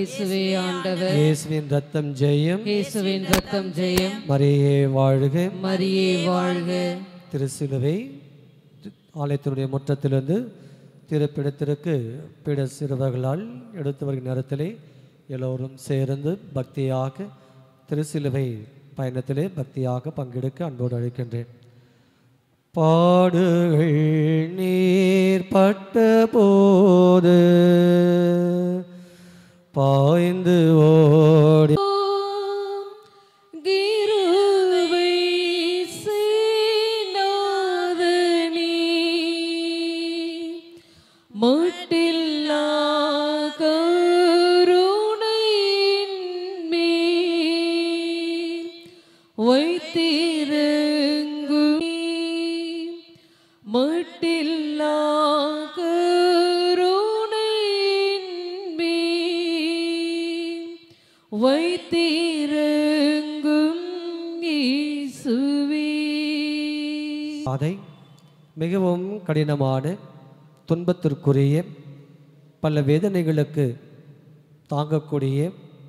இயேசுவே ஆண்டவர் இயேசுவின் ரத்தம் ஜெயம் இயேசுவின் ரத்தம் ஜெயம் மரியே வாழ்க மரியே வாழ்க திருசிலுவை ஆலயத்தினுடைய முற்றத்திலிருந்து திருப்பிடத்திற்கு பிட சிறுவர்களால் எடுத்து வருகிற நேரத்திலே எல்லோரும் சேர்ந்து பக்தியாக திருசிலுவை பயணத்திலே பக்தியாக பங்கெடுக்க அன்போடு அழைக்கின்றேன் பாடுகள் நீர் பட்ட போது பாய்ந்து ஓடி கிருபை செய்நாதனே, மட்டில்லா கருணையின் மேல் வைத்திருங்குமே. மட்டில்லா கருணையின் மேல் வைத்திருங்கும் இயேசுவே பாதை மிகவும் கடினமான துன்பத்திற்குரிய பல வேதனைகளுக்கு தாங்கக்கூடிய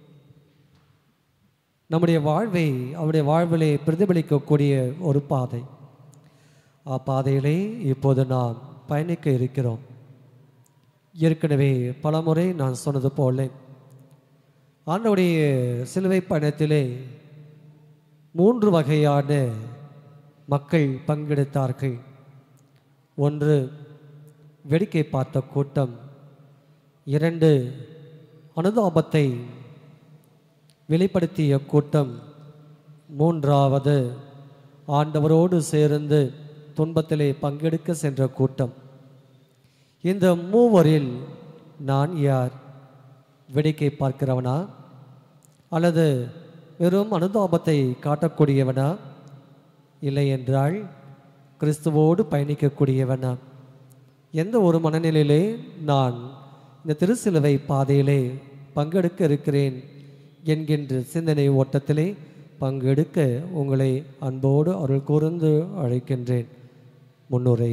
நம்முடைய வாழ்வை அவருடைய வாழ்விலே பிரதிபலிக்கக்கூடிய ஒரு பாதை பாதையிலே இப்போது நாம் பயணிக்க இருக்கிறோம் ஏற்கனவே பலமுறை நான் சொன்னது போல ஆண்டவுடைய சிலுவை பயணத்திலே மூன்று வகையான மக்கள் பங்கெடுத்தார்கள் ஒன்று வேடிக்கை பார்த்த கூட்டம் இரண்டு அனுதாபத்தை வெளிப்படுத்திய கூட்டம் மூன்றாவது ஆண்டவரோடு சேர்ந்து துன்பத்திலே பங்கெடுக்க சென்ற கூட்டம் இந்த மூவரில் நான் யார் வேடிக்கை பார்க்கிறவனா அல்லது வெறும் அனுதாபத்தை காட்டக்கூடியவனா இல்லை என்றால் கிறிஸ்துவோடு பயணிக்கக்கூடியவனா எந்த ஒரு மனநிலையிலே நான் இந்த திருச்சிலுவை பாதையிலே பங்கெடுக்க இருக்கிறேன் என்கின்ற சிந்தனை ஓட்டத்திலே பங்கெடுக்க உங்களை அன்போடு அருள் கூர்ந்து அழைக்கின்றேன் முன்னுரை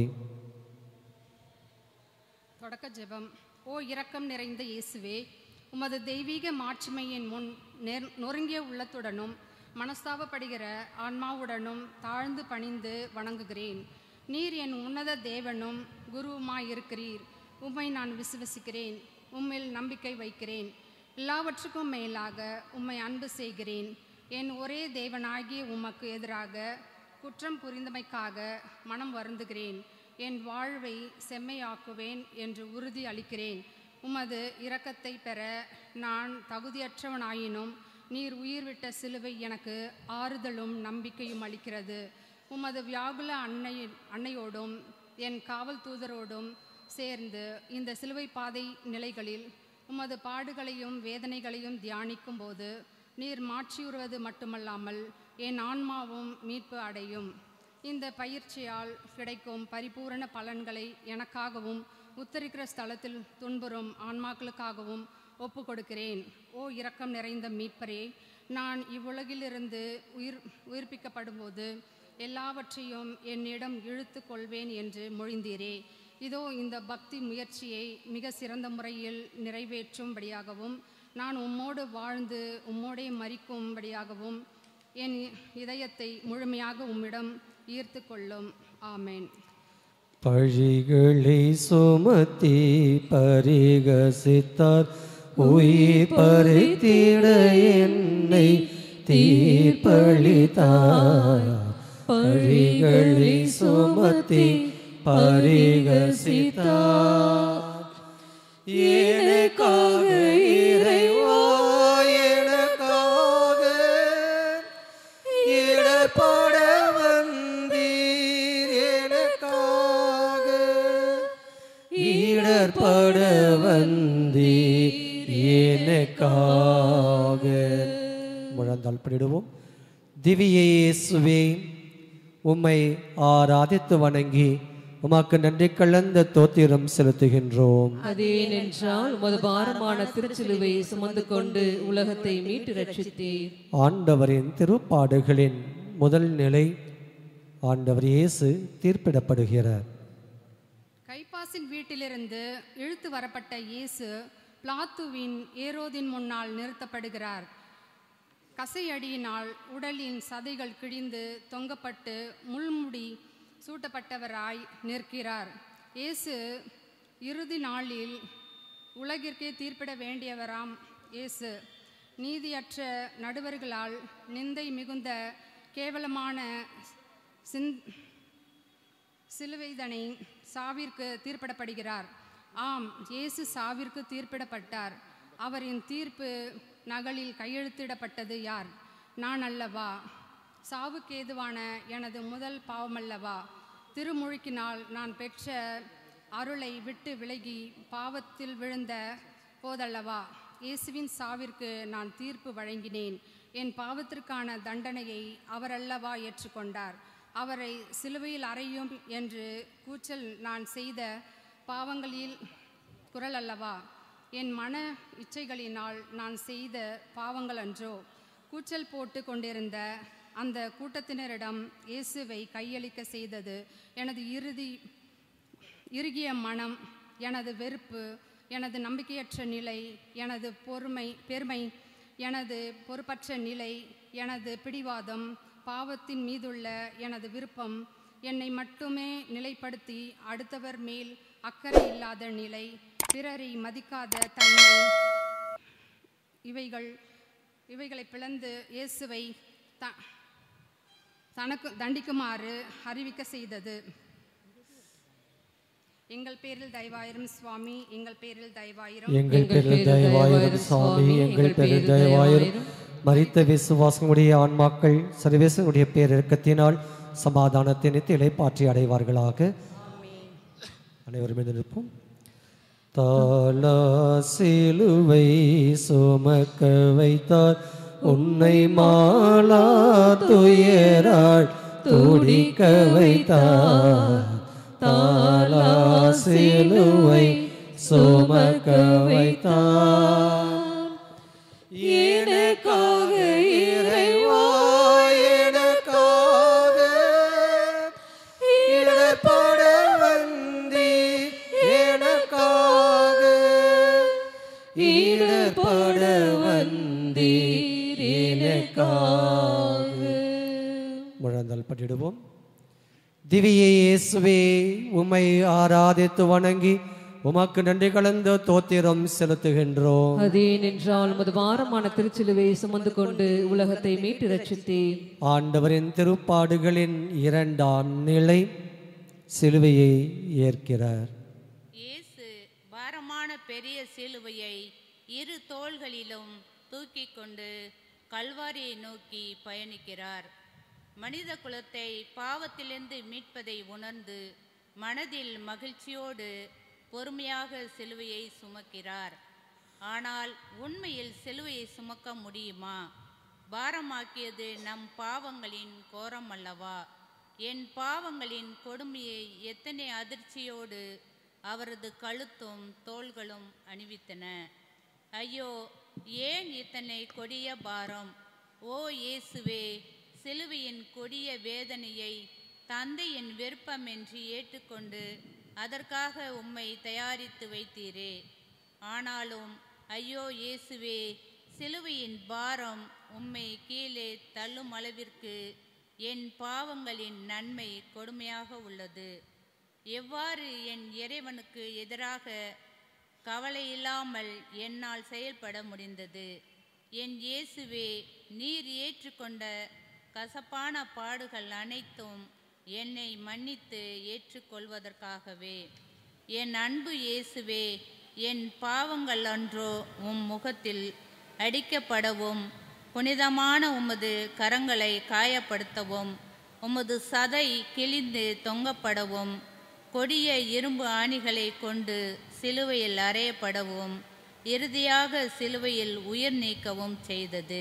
தொடக்க ஜெபம் ஓ இரக்கம் நிறைந்த இயேசுவே உமது தெய்வீக மாட்சிமையின் முன் நெர் நொறுங்கிய உள்ளத்துடனும் மனஸ்தாபப்படுகிற ஆன்மாவுடனும் தாழ்ந்து பணிந்து வணங்குகிறேன் நீர் என் உன்னத தேவனும் குருவுமாயிருக்கிறீர் உம்மை நான் விசுவசிக்கிறேன் உம்மில் நம்பிக்கை வைக்கிறேன் எல்லாவற்றுக்கும் மேலாக உம்மை அன்பு செய்கிறேன் என் ஒரே தேவனாகிய உமக்கு எதிராக குற்றம் புரிந்தமைக்காக மனம் வருந்துகிறேன் என் வாழ்வை செம்மையாக்குவேன் என்று உறுதி அளிக்கிறேன் உமது இரக்கத்தை பெற நான் தகுதியற்றவனாயினும் நீர் உயிர்விட்ட சிலுவை எனக்கு ஆறுதலும் நம்பிக்கையும் அளிக்கிறது உமது வியாகுல அன்னை அன்னையோடும் என் காவல் தூதரோடும் சேர்ந்து இந்த சிலுவை பாதை நிலைகளில் உமது பாடுகளையும் வேதனைகளையும் தியானிக்கும் போது நீர் மாற்றியுறுவது மட்டுமல்லாமல் என் ஆன்மாவும் மீட்பு அடையும் இந்த பயிற்சியால் கிடைக்கும் பரிபூரண பலன்களை எனக்காகவும் உத்தரிக்கிற ஸ்தலத்தில் துன்புறும் ஆன்மாக்களுக்காகவும் ஒப்பு கொடுக்கிறேன் ஓ இரக்கம் நிறைந்த மீட்பரே நான் இவ்வுலகிலிருந்து உயிர் உயிர்ப்பிக்கப்படும்போது எல்லாவற்றையும் என்னிடம் இழுத்து கொள்வேன் என்று மொழிந்தீரே இதோ இந்த பக்தி முயற்சியை மிக சிறந்த முறையில் நிறைவேற்றும்படியாகவும் நான் உம்மோடு வாழ்ந்து உம்மோடே மறிக்கும்படியாகவும் என் இதயத்தை முழுமையாக உம்மிடம் ஈர்த்து கொள்ளும் ஆமேன் பழிகளை சுமத்தி பரிகசித்தார் உயிர் பறித்திட என்னை தீர்ப்பளித்தார் பழிகளை சுமத்தி பரிகசித்தார் எனக்காக இறைவா எனக்காக இடப்பட வந்தீர் எனக்காக இடர்பட வந்தீர் எனக்காக முழந்தால் படிடுவோம் திவ்ய இயேசுவே உம்மை ஆராதித்து வணங்கி உமக்கு நன்றி கலந்த தோத்திரம் செலுத்துகின்றோம் அது ஏனென்றால் உமது பாரமான திருச்சிலுவை சுமந்து கொண்டு உலகத்தை மீட்டு ரட்சித்தீர் ஆண்டவரின் திருப்பாடுகளின் முதல் நிலை ஆண்டவர் இயேசு தீர்ப்பிடப்படுகிறார் கைப்பாசின் வீட்டிலிருந்து இழுத்து வரப்பட்ட இயேசு பிளாத்துவின் ஏரோதின் முன்னால் நிறுத்தப்படுகிறார் கசையடியினால் உடலின் சதைகள் கிழிந்து தொங்கப்பட்டு முள்முடி சூட்டப்பட்டவராய் நிற்கிறார் இயேசு இறுதி நாளில் உலகிற்கே தீர்ப்பிட வேண்டியவராம் இயேசு நீதியற்ற நடுவர்களால் நிந்தை மிகுந்த கேவலமான சிந் சிலுவைதனை சாவிற்கு தீர்ப்பிடப்படுகிறார் ஆம் இயேசு சாவிற்கு தீர்ப்பிடப்பட்டார் அவரின் தீர்ப்பு நகலில் கையெழுத்திடப்பட்டது யார் நான் அல்லவா சாவுக்கேதுவான எனது முதல் பாவமல்லவா திருமுழுக்கினால் நான் பெற்ற அருளை விட்டு விலகி பாவத்தில் விழுந்த போதல்லவா இயேசுவின் சாவிற்கு நான் தீர்ப்பு வழங்கினேன் என் பாவத்திற்கான தண்டனையை அவரல்லவா ஏற்றுக்கொண்டார் அவரை சிலுவையில் அறையும் என்று கூச்சல் நான் செய்த பாவங்களில் குரல் அல்லவா என் மன இச்சைகளினால் நான் செய்த பாவங்கள் அன்றோ கூச்சல் போட்டு கொண்டிருந்த அந்த கூட்டத்தினரிடம் இயேசுவை கையளிக்க செய்தது எனது இறுதி இறுகிய மனம் எனது வெறுப்பு எனது நம்பிக்கையற்ற நிலை எனது பொறுமை பெருமை எனது பொறுப்பற்ற நிலை எனது பிடிவாதம் பாவத்தின் மீதுள்ள எனது விருப்பம் என்னை மட்டுமே நிலைப்படுத்தி அடுத்தவர் மேல் அக்கறை இல்லாத நிலை பிறரை மதிக்காத தன்மை இவைகள் இவைகளை பிளந்து இயேசுவை த தனக்கு தண்டிக்குமாறு அறிவிக்க செய்தது எங்கள் பேரில் தயவாயிரம் சுவாமி எங்கள் பேரில் தயவாயிரம் எங்கள் பேரில் தயவாயிரும் சுவாமி எங்கள் பேரில் தயவாயிரும் மரித்த விசுவாசங்களுடைய ஆன்மாக்கள் சர்வேசனுடைய பேரிறக்கத்தினால் சமாதானத்தை நித்திலை பாற்றி அடைவார்களாக அனைவரும் எழுந்து நிற்போம் தாலா சிலுவை சுமக்க வைத்தார் உன்னை மாலா துயராள் துடிக்க வைத்தார் தாலா சிலுவை சுமக்க வைத்தார் எனக்காக இறைவா எனக்காக இடர்பட வந்தி எனக்காக இடர்பட வந்தீர் எனக்காக முழந்தால் பட்டிடுவோம் திவ்ய இயேசுவே உம்மை ஆராதித்து வணங்கி உமக்கு நன்றி கலந்து தோத்திரம் செலுத்துகின்றோம் அதே நின்றால் உமது பாரமான திருச்சிலுவை சுமந்து கொண்டு உலகத்தை மீட்டு ரட்சித்தேன் ஆண்டவரின் திருப்பாடுகளின் இரண்டாம் நிலை சிலுவையை ஏற்கிறார் இயேசு பாரமான பெரிய சிலுவையை இரு தோள்களிலும் தூக்கிக் கொண்டு கல்வாரியை நோக்கி பயணிக்கிறார் மனித குலத்தை பாவத்திலிருந்து மீட்பதை உணர்ந்து மனதில் மகிழ்ச்சியோடு பொறுமையாக சிலுவையை சுமக்கிறார் ஆனால் உண்மையில் சிலுவையை சுமக்க முடியுமா பாரமாக்கியது நம் பாவங்களின் கோரம் அல்லவா என் பாவங்களின் கொடுமையை எத்தனை அதிர்ச்சியோடு அவரது கழுத்தும் தோள்களும் அணிவித்தன ஐயோ ஏன் இத்தனை கொடிய பாரம் ஓ இயேசுவே சிலுவையின் கொடிய வேதனையை தந்தையின் விருப்பமின்றி ஏற்றுக்கொண்டு அதற்காக உம்மை தயாரித்து வைத்தீரே ஆனாலும் ஐயோ இயேசுவே சிலுவையின் பாரம் உம்மை கீழே தள்ளும் அளவிற்கு என் பாவங்களின் நன்மை கொடுமையாக உள்ளது எவ்வாறு என் இறைவனுக்கு எதிராக கவலை இல்லாமல் என்னால் செயல்பட முடிந்தது என் இயேசுவே நீர் ஏற்றுக்கொண்ட கசப்பான பாடுகள் அனைத்தும் என்னை மன்னித்து ஏற்றுக்கொள்வதற்காகவே என் அன்பு இயேசுவே என் பாவங்கள் அன்றோ உம் முகத்தில் அடிக்கப்படவும் புனிதமான உமது கரங்களை காயப்படுத்தவும் உமது சதை கிழிந்து தொங்கப்படவும் கொடிய இரும்பு ஆணிகளை கொண்டு சிலுவையில் அறையப்படவும் இறுதியாக சிலுவையில் உயிர் நீக்கவும் செய்தது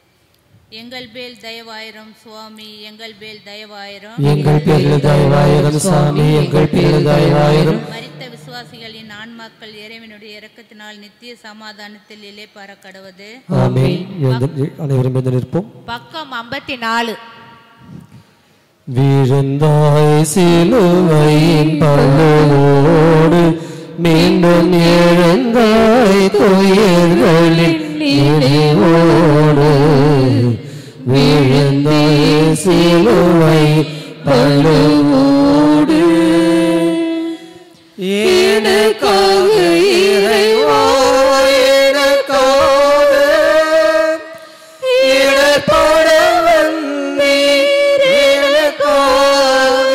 எங்கள் பேல் தயவாயிரம் சுவாமி எங்கள் பேல் தயவாயிரம் எங்கள் பேரில் தயவாயிரம் சாமி எங்கள் பேரில் தயவாயிரம் மரித்த விசுவாசிகளின் ஆன்மாக்கள் இறைவனுடைய இரக்கத்தினால் நித்திய சமாதானத்தில் இலைப்பார கடவது ஆமென் எழுந்து- அனைவரும் எழுந்து நிற்போம் பக்கம் ஐம்பத்தி நாலு விழுந்தாய் சிலுவையின் பல்லோடு மீண்டும் எழுந்தாய் துயர்களின் நினைவோடு விழுந்தாய் சிலுவை பழுவோடு எனக்காக இறைவா எனக்காக இடர்பட வந்தீர் எனக்காக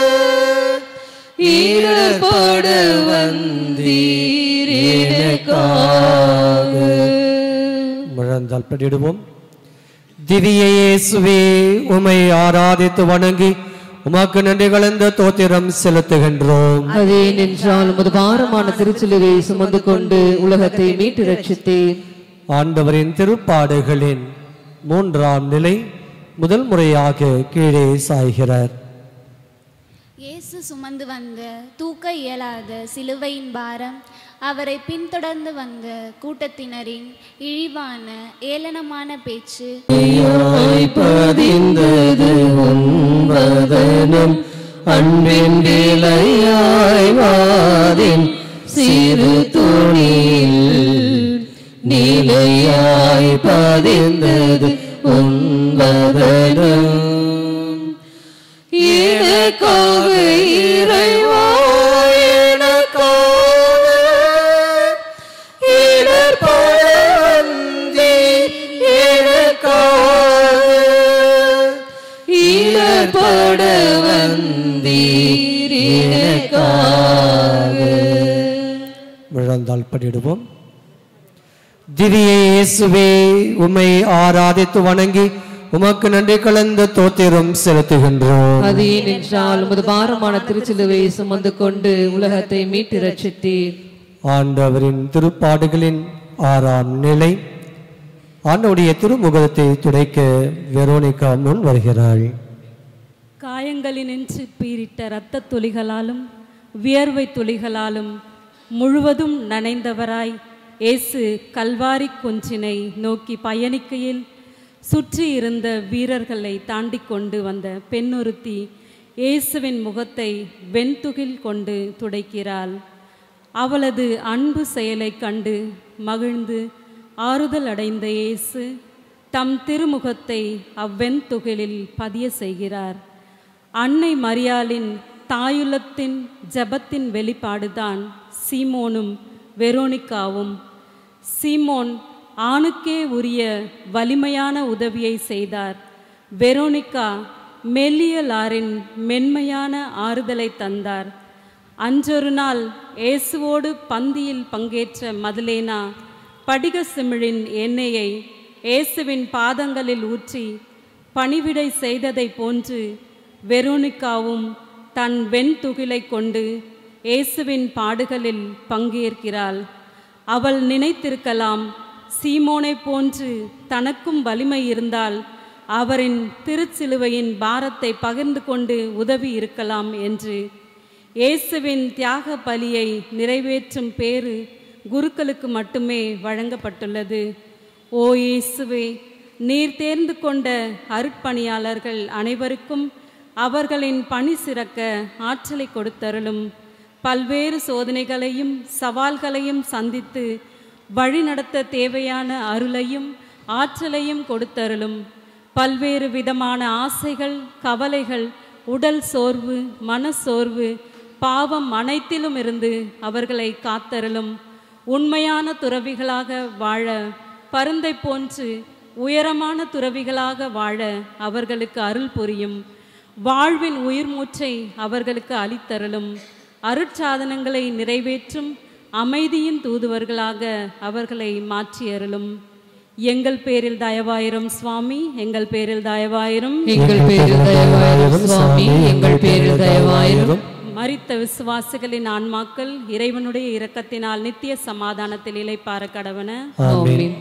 இடர்பட வந்தீர் எனக்காக முழந்தால் படிடுவோம் திவ்ய இயேசுவே உமை ஆராதித்து வணங்கி உமக்கு நன்றி கலந்த தோத்திரம் செலுத்துகின்றோம் அதே நின்றால் உமது பாரமான திருச்சிலுவை சுமந்து கொண்டு உலகத்தை மீட்டு ரட்சித்தேன் ஆண்டவரின் திருப்பாடுகளின் மூன்றாம் நிலை முதல் முறையாக கீழே சாய்கிறார் இயேசு சுமந்து வந்த தூக்க இயலாத சிலுவையின் பாரம் அவரை பின்தொடர்ந்து வந்த கூட்டத்தினரின் இழிவான ஏளனமான பேச்சு பதிந்தது உன்பதனம் அன்பின் விளையாய் வாதின் சிறு துணியில் நிலையாய் பதிந்தது உன்பதனம் எனக்காக இறைவா எனக்காக இடர்பட வந்தீர் எனக்காக இடர்பட வந்தீர் எனக்காக விழந்தால் படிடுவோம் திவ்ய இயேசுவே உம்மை ஆராதித்து வணங்கி உமக்கு நன்றி கலந்த தோத்திரம் செலுத்துகின்றோம் அதே நின்றால் உமது பாரமான திருச்சிலுவை சுமந்து கொண்டு உலகத்தை மீட்டு ரட்சித்தேன் ஆண்டவரின் திருப்பாடுகளின் ஆறாம் நிலை ஆண்டவருடைய திருமுகத்தை துடைக்க வெரோனிகா முன் வருகிறாள் காயங்களினின்று பீரிட்ட இரத்தத் துளிகளாலும் வியர்வை துளிகளாலும் முழுவதும் நனைந்தவராய் இயேசு கல்வாரி குன்றினை நோக்கி பயணிக்கையில் சுற்றி இருந்த வீரர்களை தாண்டிக் கொண்டு வந்த பெண்ணொருத்தி இயேசுவின் முகத்தை வெண்துகில் கொண்டு துடைக்கிறாள் அவளது அன்பு செயலைக் கண்டு மகிழ்ந்து ஆறுதல் அடைந்த இயேசு தம் திருமுகத்தை அவ்வெண்துகிலில் பதிய செய்கிறார் அன்னை மரியாளின் தாயுள்ளத்தின் ஜெபத்தின் வெளிப்பாடுதான் சீமோனும் வெரோனிக்காவும் சீமோன் ஆணுக்கே உரிய வலிமையான உதவியை செய்தார் வெரோனிக்கா மெல்லியலாரின் மென்மையான ஆறுதலை தந்தார் அன்றொரு நாள் இயேசுவோடு பந்தியில் பங்கேற்ற மதலேனா படிக சிமிழின் எண்ணெயை இயேசுவின் பாதங்களில் ஊற்றி பணிவிடை செய்ததைப் போன்று வெரோனிக்காவும் தன் வெண்துகிலை கொண்டு இயேசுவின் பாடுகளில் பங்கேற்கிறாள் அவள் நினைத்திருக்கலாம் சீமோனைப் போன்று தனக்கும் வலிமை இருந்தால் அவரின் திருச்சிலுவையின் பாரத்தை பகிர்ந்து கொண்டு உதவி இருக்கலாம் என்று இயேசுவின் தியாக பலியை நிறைவேற்றும் பேறு குருக்களுக்கு மட்டுமே வழங்கப்பட்டுள்ளது ஓ இயேசுவே நீர் தேர்ந்து கொண்ட அருட்பணியாளர்கள் அனைவருக்கும் அவர்களின் பணி சிறக்க ஆற்றலை கொடுத்தருளும் பல்வேறு சோதனைகளையும் சவால்களையும் சந்தித்து வழிநடத்த தேவையான அருளையும் ஆற்றலையும் கொடுத்தருளும் பல்வேறு விதமான ஆசைகள் கவலைகள் உடல் சோர்வு மனசோர்வு பாவம் அனைத்திலும் இருந்து அவர்களை காத்தருளும் உண்மையான துறவிகளாக வாழ பருந்தை போன்று உயரமான துறவிகளாக வாழ அவர்களுக்கு அருள் புரியும் வாழ்வின் உயிர் மூச்சை அவர்களுக்கு அளித்தருளும் அருட்சாதனங்களை நிறைவேற்றும் அமைதியின் தூதுவர்களாக அவர்களை மாற்றியருளும் எங்கள் பேரில் தயவாயிரும் சுவாமி எங்கள் பேரில் தயவாயிரும் எங்கள் பேரில் தயவாயிரும் சுவாமி எங்கள் பேரில் தயவாயிரும் மரித்த விசுவாசிகளின் ஆன்மாக்கள் இறைவனுடைய இரக்கத்தினால் நித்திய சமாதானத்தில் இளைப்பார கடவன ஆமென்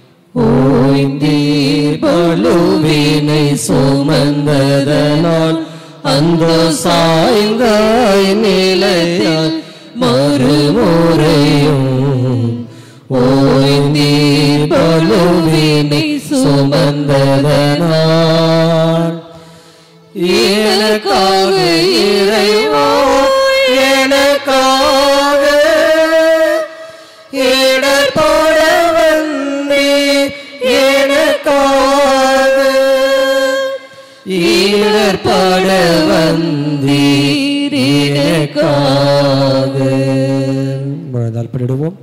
ஓய்ந்தீர் பழுவினை சுமந்ததனால் அந்த சாய்ந்தாய் நிலையால் மறுமுறையும் ஓய்ந்தீர் பழுவினை சுமந்ததனால் எனக்காக இறைவா எனக்காக எனக்காக முழந்தால் பண்ணிடுவோம்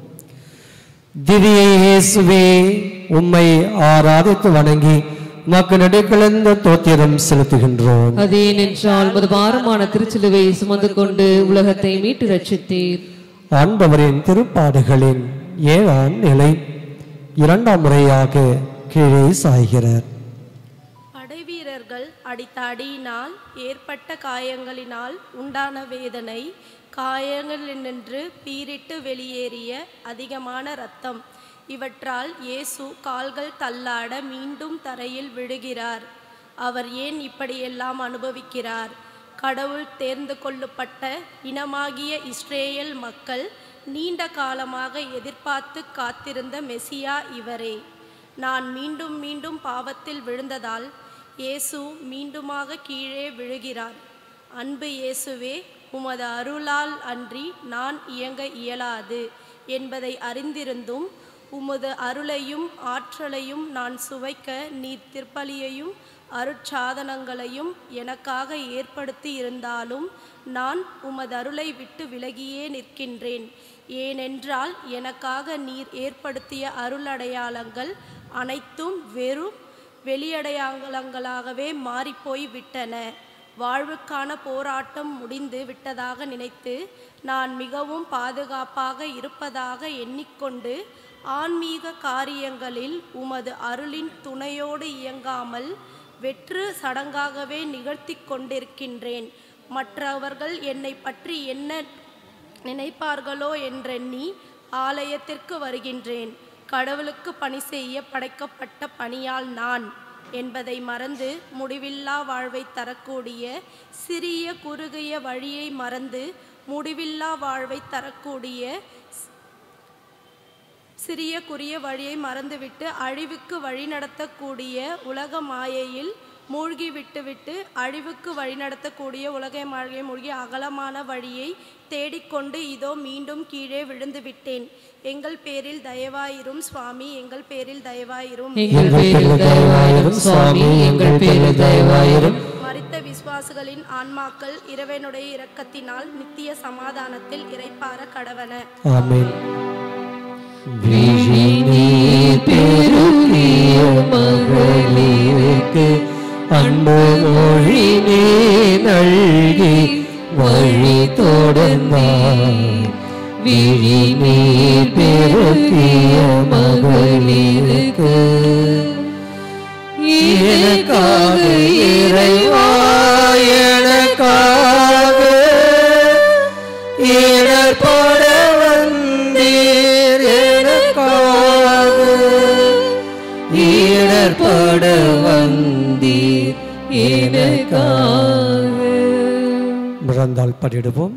திவ்ய இயேசுவே உம்மை ஆராதித்து வணங்கி உமக்கு நடைக்கலந்த தோத்திரம் செலுத்துகின்றோம் அது ஏனென்றால் உமது பாரமான திருச்சிலுவை சுமந்து கொண்டு உலகத்தை மீட்டு ரட்சித்தீர் ஆண்டவரின் திருப்பாடுகளின் ஏழாம் நிலை இரண்டாம் முறையாக கீழே சாய்கிறார் படைவீரர்கள் அடித்த அடியினால் ஏற்பட்ட காயங்களினால் உண்டான வேதனை காயங்களினின்று பீரிட்டு வெளியேறிய அதிகமான இரத்தம் இவற்றால் இயேசு கால்கள் தள்ளாட மீண்டும் தரையில் விழுகிறார் அவர் ஏன் இப்படியெல்லாம் அனுபவிக்கிறார் கடவுள் தேர்ந்து கொள்ளப்பட்ட இனமாகிய இஸ்ரேல் மக்கள் நீண்ட காலமாக எதிர்பார்த்து காத்திருந்த மெசியா இவரே நான் மீண்டும் மீண்டும் பாவத்தில் விழுந்ததால் இயேசு மீண்டுமாக கீழே விழுகிறார் அன்பு இயேசுவே உமது அருளால் அன்றி நான் இயங்க இயலாது என்பதை அறிந்திருந்தும் உமது அருளையும் ஆற்றலையும் நான் சுவைக்க நீர் திருப்பலியையும் அருட்சாதனங்களையும் எனக்காக ஏற்படுத்தி இருந்தாலும் நான் உமது அருளை விட்டு விலகியே நிற்கின்றேன் ஏனென்றால் எனக்காக நீர் ஏற்படுத்திய அருளடையாளங்கள் அனைத்தும் வெறும் வெளியடையாளங்களாகவே மாறிப்போய் விட்டன வாழ்வுக்கான போராட்டம் முடிந்து விட்டதாக நினைத்து நான் மிகவும் பாதுகாப்பாக இருப்பதாக எண்ணிக்கொண்டு ஆன்மீக காரியங்களில் உமது அருளின் துணையோடு இயங்காமல் வெற்று சடங்காகவே நிகழ்த்தி கொண்டிருக்கின்றேன் மற்றவர்கள் என்னை பற்றி என்ன நினைப்பார்களோ என்றெண்ணி ஆலயத்திற்கு வருகின்றேன் கடவுளுக்கு பணி செய்ய படைக்கப்பட்ட பணியால் நான் என்பதை மறந்து முடிவில்லா வாழ்வை தரக்கூடிய சிறிய குறுகிய வழியை மறந்து முடிவில்லா வாழ்வை தரக்கூடிய சிறிய குறுகிய வழியை மறந்துவிட்டு அழிவுக்கு வழிநடத்தக்கூடிய உலக மாயையில் மூழ்கி விட்டுவிட்டு அழிவுக்கு வழிநடத்தக்கூடிய உலக மாயை மூழ்கி அகலமான வழியை தேடிக்கொண்டு இதோ மீண்டும் கீழே விழுந்து விட்டேன் எங்கள் பேரில் தயவாயிரும் சுவாமி எங்கள் பேரில் தயவாயிரும் எங்கள் பேரில் தயவாயிரும் சுவாமி எங்கள் பேரில் தயவாயிரும் மரித்த விசுவாசிகளின் ஆன்மாக்கள் இறைவனுடைய இரக்கத்தினால் நித்திய சமாதானத்தில் இறைப்பார கடவன ஆமென் விழிநீர் பெருகிய மகளிருக்கு அன்பு மொழி நீ நல்கி வழி தொடர்ந்தாய் விழிநீர் பெருகிய மகளிருக்கு எனக்காக இறைவா எனக்காக இடர்பட வந்தீர் எனக்காக இடர்பட வந்தீர் எனக்காக முழந்தால் படிடுவோம்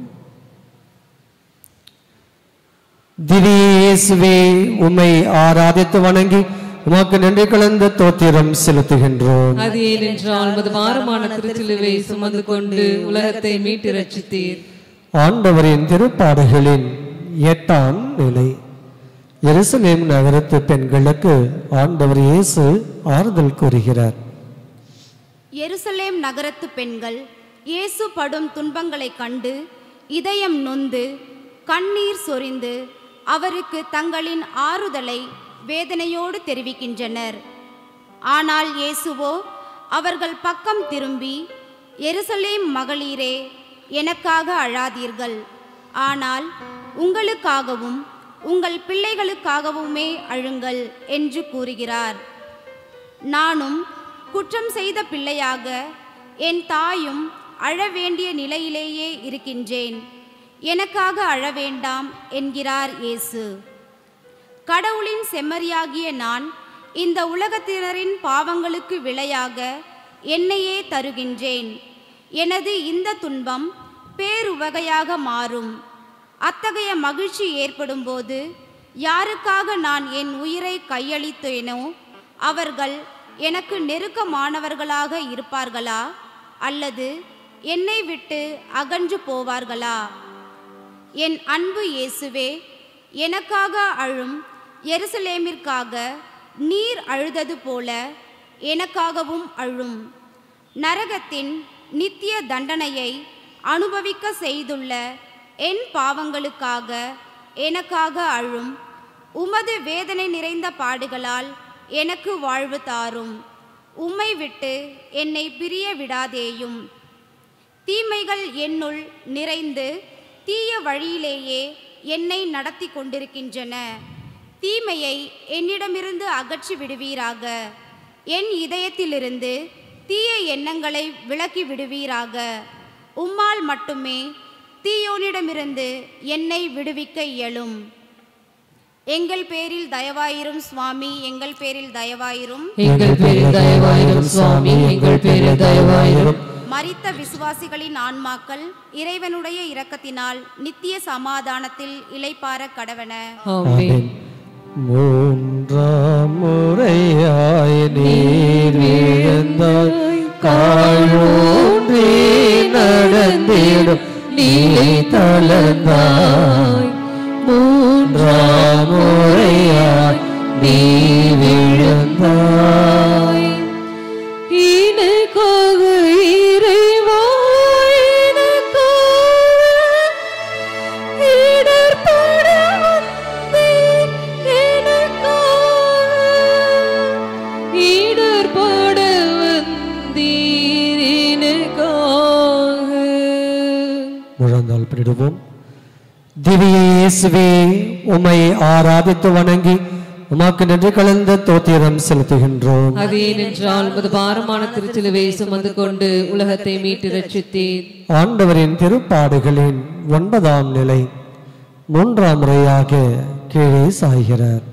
திவ்யேசுவே உம்மை ஆராதித்து வணங்கி உமக்கு நன்றி கலந்த தோத்திரம் செலுத்துகின்றோம் அது ஏனென்றால் உமது பாரமான திருச்சிலுவை சுமந்து கொண்டு உலகத்தை மீட்டு ரட்சித்தீர் ஆண்டவரின் திருப்பாடுகளின் எட்டாம் நிலை எருசலேம் நகரத்து பெண்களுக்கு ஆண்டவர் இயேசு ஆறுதல் கூறுகிறார் எருசலேம் நகரத்து பெண்கள் இயேசு படும் துன்பங்களைக் கண்டு இதயம் நொந்து கண்ணீர் சொரிந்து அவருக்கு தங்களின் ஆறுதலை வேதனையோடு தெரிவிக்கின்றனர் ஆனால் இயேசுவோ அவர்கள் பக்கம் திரும்பி எருசலேம் மகளீரே எனக்காக அழாதீர்கள் ஆனால் உங்களுக்காகவும் உங்கள் பிள்ளைகளுக்காகவுமே அழுங்கள் என்று கூறுகிறார் நானும் குற்றம் செய்த பிள்ளையாக என் தாயும் அழ வேண்டிய நிலையிலேயே இருக்கின்றேன் எனக்காக அழ வேண்டாம் என்கிறார் இயேசு கடவுளின் செம்மறியாகிய நான் இந்த உலகத்தினரின் பாவங்களுக்கு விலையாக என்னையே தருகின்றேன் எனது இந்த துன்பம் பேருவகையாக மாறும் அத்தகைய மகிழ்ச்சி ஏற்படும்போது யாருக்காக நான் என் உயிரை கையளித்தேனோ அவர்கள் எனக்கு நெருக்கமானவர்களாக இருப்பார்களா அல்லது என்னை விட்டு அகன்று போவார்களா என் அன்பு இயேசுவே எனக்காக அழும் எருசலேமிற்காக நீர் அழுதது போல எனக்காகவும் அழும் நரகத்தின் நித்திய தண்டனையை அனுபவிக்க செய்துள்ள என் பாவங்களுக்காக எனக்காக அழும் உமது வேதனை நிறைந்த பாடுகளால் எனக்கு வாழ்வு தாரும் உம்மை விட்டு என்னை பிரிய விடாதேயும் தீமைகள் என்னுள் நிறைந்து தீய வழியிலேயே என்னை நடத்தி கொண்டிருக்கின்றன தீமையை என்னிடமிருந்து அகற்றி விடுவீராக என் இதயத்திலிருந்து தீய எண்ணங்களை விலக்கி விடுவீராக உம்மால் மட்டுமே தீயோனிடமிருந்து என்னை விடுவிக்க இயலும் எங்கள் பேரில் தயவாயிரும் சுவாமி எங்கள் பேரில் தயவாயிரும் எங்கள் பேரில் தயவாயிரும் சுவாமி எங்கள் பேரில் தயவாயிரும் மரித்த விசுவாசிகளின் ஆன்மாக்கள் இறைவனுடைய இரக்கத்தினால் நித்திய சமாதானத்தில் இளைப்பார கடவன ஆமென் மூன்றாம் முறையாய் நீர் விழுந்தாய் காழூன்றி நடந்திடும் நீலை தளர்ந்தாய் மூன்றாம் முறையாய் நீ விழுந்தாய் எனக்காக இறைவா எனக்காக இடர்பட வந்தீர் எனக்காக இடர்பட வந்தீர் எனக்காக முழந்தால் பிடிடுவோம் திவ்ய இயேசுவே உம்மை ஆராதித்து வணங்கி உமக்கு நன்றி கலந்த தோத்திரம் செலுத்துகின்றோம் அது ஏனென்றால் உமது பாரமான திருச்சிலுவை சுமந்து கொண்டு உலகத்தை மீட்டு ரட்சித்தீர் ஆண்டவரின் திருப்பாடுகளின் ஒன்பதாம் நிலை மூன்றாம் முறையாக கீழே சாய்கிறார்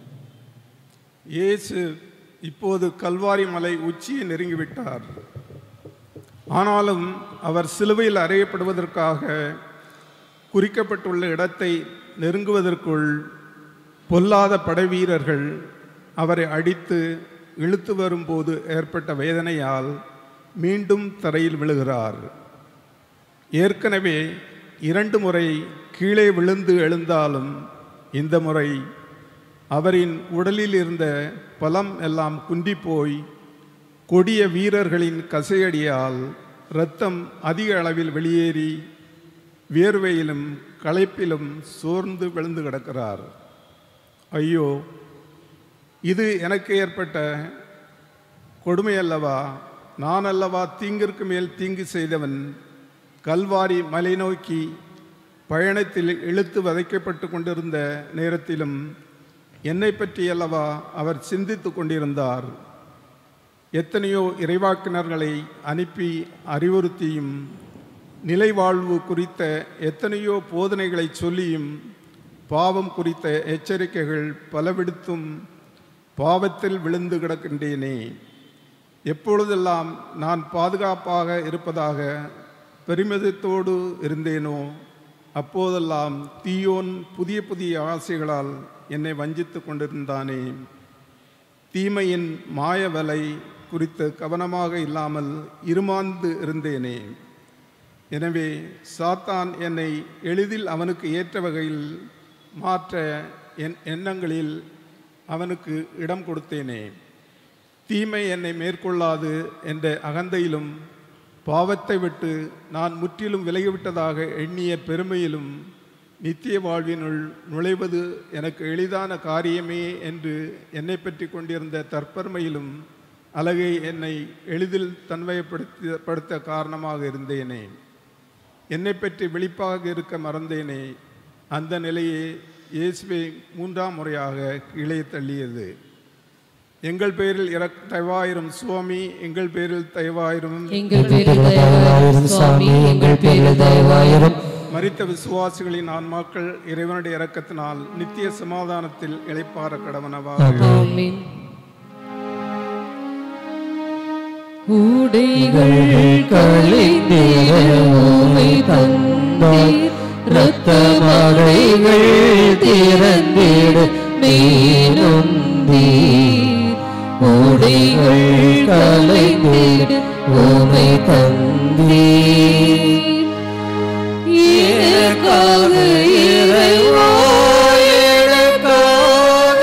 இயேசு இப்போது கல்வாரி மலை உச்சியை நெருங்கிவிட்டார் ஆனாலும் அவர் சிலுவையில் அறையப்படுவதற்காக குறிக்கப்பட்டுள்ள இடத்தை நெருங்குவதற்குள் பொல்லாத படைவீரர்கள் அவரை அடித்து இழுத்து வரும்போது ஏற்பட்ட வேதனையால் மீண்டும் தரையில் விழுகிறார் ஏற்கனவே இரண்டு முறை கீழே விழுந்து எழுந்தாலும் இந்த முறை அவரின் உடலில் இருந்த பலம் எல்லாம் குன்றி போய் கொடிய வீரர்களின் கசையடியால் இரத்தம் அதிக அளவில் வெளியேறி வியர்வையிலும் களைப்பிலும் சோர்ந்து விழுந்து கிடக்கிறார் ஐயோ இது எனக்கு ஏற்பட்ட கொடுமை அல்லவா நான் அல்லவா தீங்கிற்கு மேல் தீங்கு செய்தவன் கல்வாரி மலை நோக்கி பயணத்தில் இழுத்து வதைக்கப்பட்டு கொண்டிருந்த நேரத்திலும் என்னை பற்றி அல்லவா அவர் சிந்தித்து கொண்டிருந்தார் எத்தனையோ இறைவாக்கினர்களை அனுப்பி அறிவுறுத்தியும் நிலைவாழ்வு குறித்த எத்தனையோ போதனைகளை சொல்லியும் பாவம் குறித்த எச்சரிக்கைகள் பல விடுத்தும் பாவத்தில் விழுந்து கிடக்கின்றேனே எப்பொழுதெல்லாம் நான் பாதுகாப்பாக இருப்பதாக பெருமிதத்தோடு இருந்தேனோ அப்போதெல்லாம் தீயோன் புதிய புதிய ஆசைகளால் என்னை வஞ்சித்து கொண்டிருந்தானே தீமையின் மாயவலை குறித்து கவனமாக இல்லாமல் இருமாந்து இருந்தேனே எனவே சாத்தான் என்னை எளிதில் அவனுக்கு ஏற்ற வகையில் மாற்ற என் எண்ணங்களில் அவனுக்கு இடம் கொடுத்தேனே தீமை என்னை மேற்கொள்ளாது என்ற அகந்தையிலும் பாவத்தை விட்டு நான் முற்றிலும் விலகிவிட்டதாக எண்ணிய பெருமையிலும் நித்திய வாழ்வினுள் நுழைவது எனக்கு எளிதான காரியமே என்று என்னை பற்றி கொண்டிருந்த தற்பெருமையிலும் அழகை என்னை எளிதில் தன்வயப்படுத்த படுத்த காரணமாக இருந்தேனே என்னை பற்றி விழிப்பாக இருக்க மறந்தேனே அந்த நிலையே இயேசுவை மூன்றாம் முறையாக கீழே தள்ளியது எங்கள் பேரில் இறக் தயவாயிரும் சுவாமி எங்கள் பேரில் தயவாயிரும் எங்கள் பேரில் தயவாயிரும் சுவாமி எங்கள் பேரில் தயவாயிரும் மரித்த விசுவாசிகளின் ஆன்மாக்கள் இறைவனுடைய இரக்கத்தினால் நித்திய சமாதானத்தில் இளைப்பாற கடவனவாக ஆமென் உடைகள் களைந்திட உமை தந்தீர் இரத்த மழைகள் திறந்திட மேலும் உடைகள் களைந்திட உமை தந்தீர் எனக்காக இறைவா எனக்காக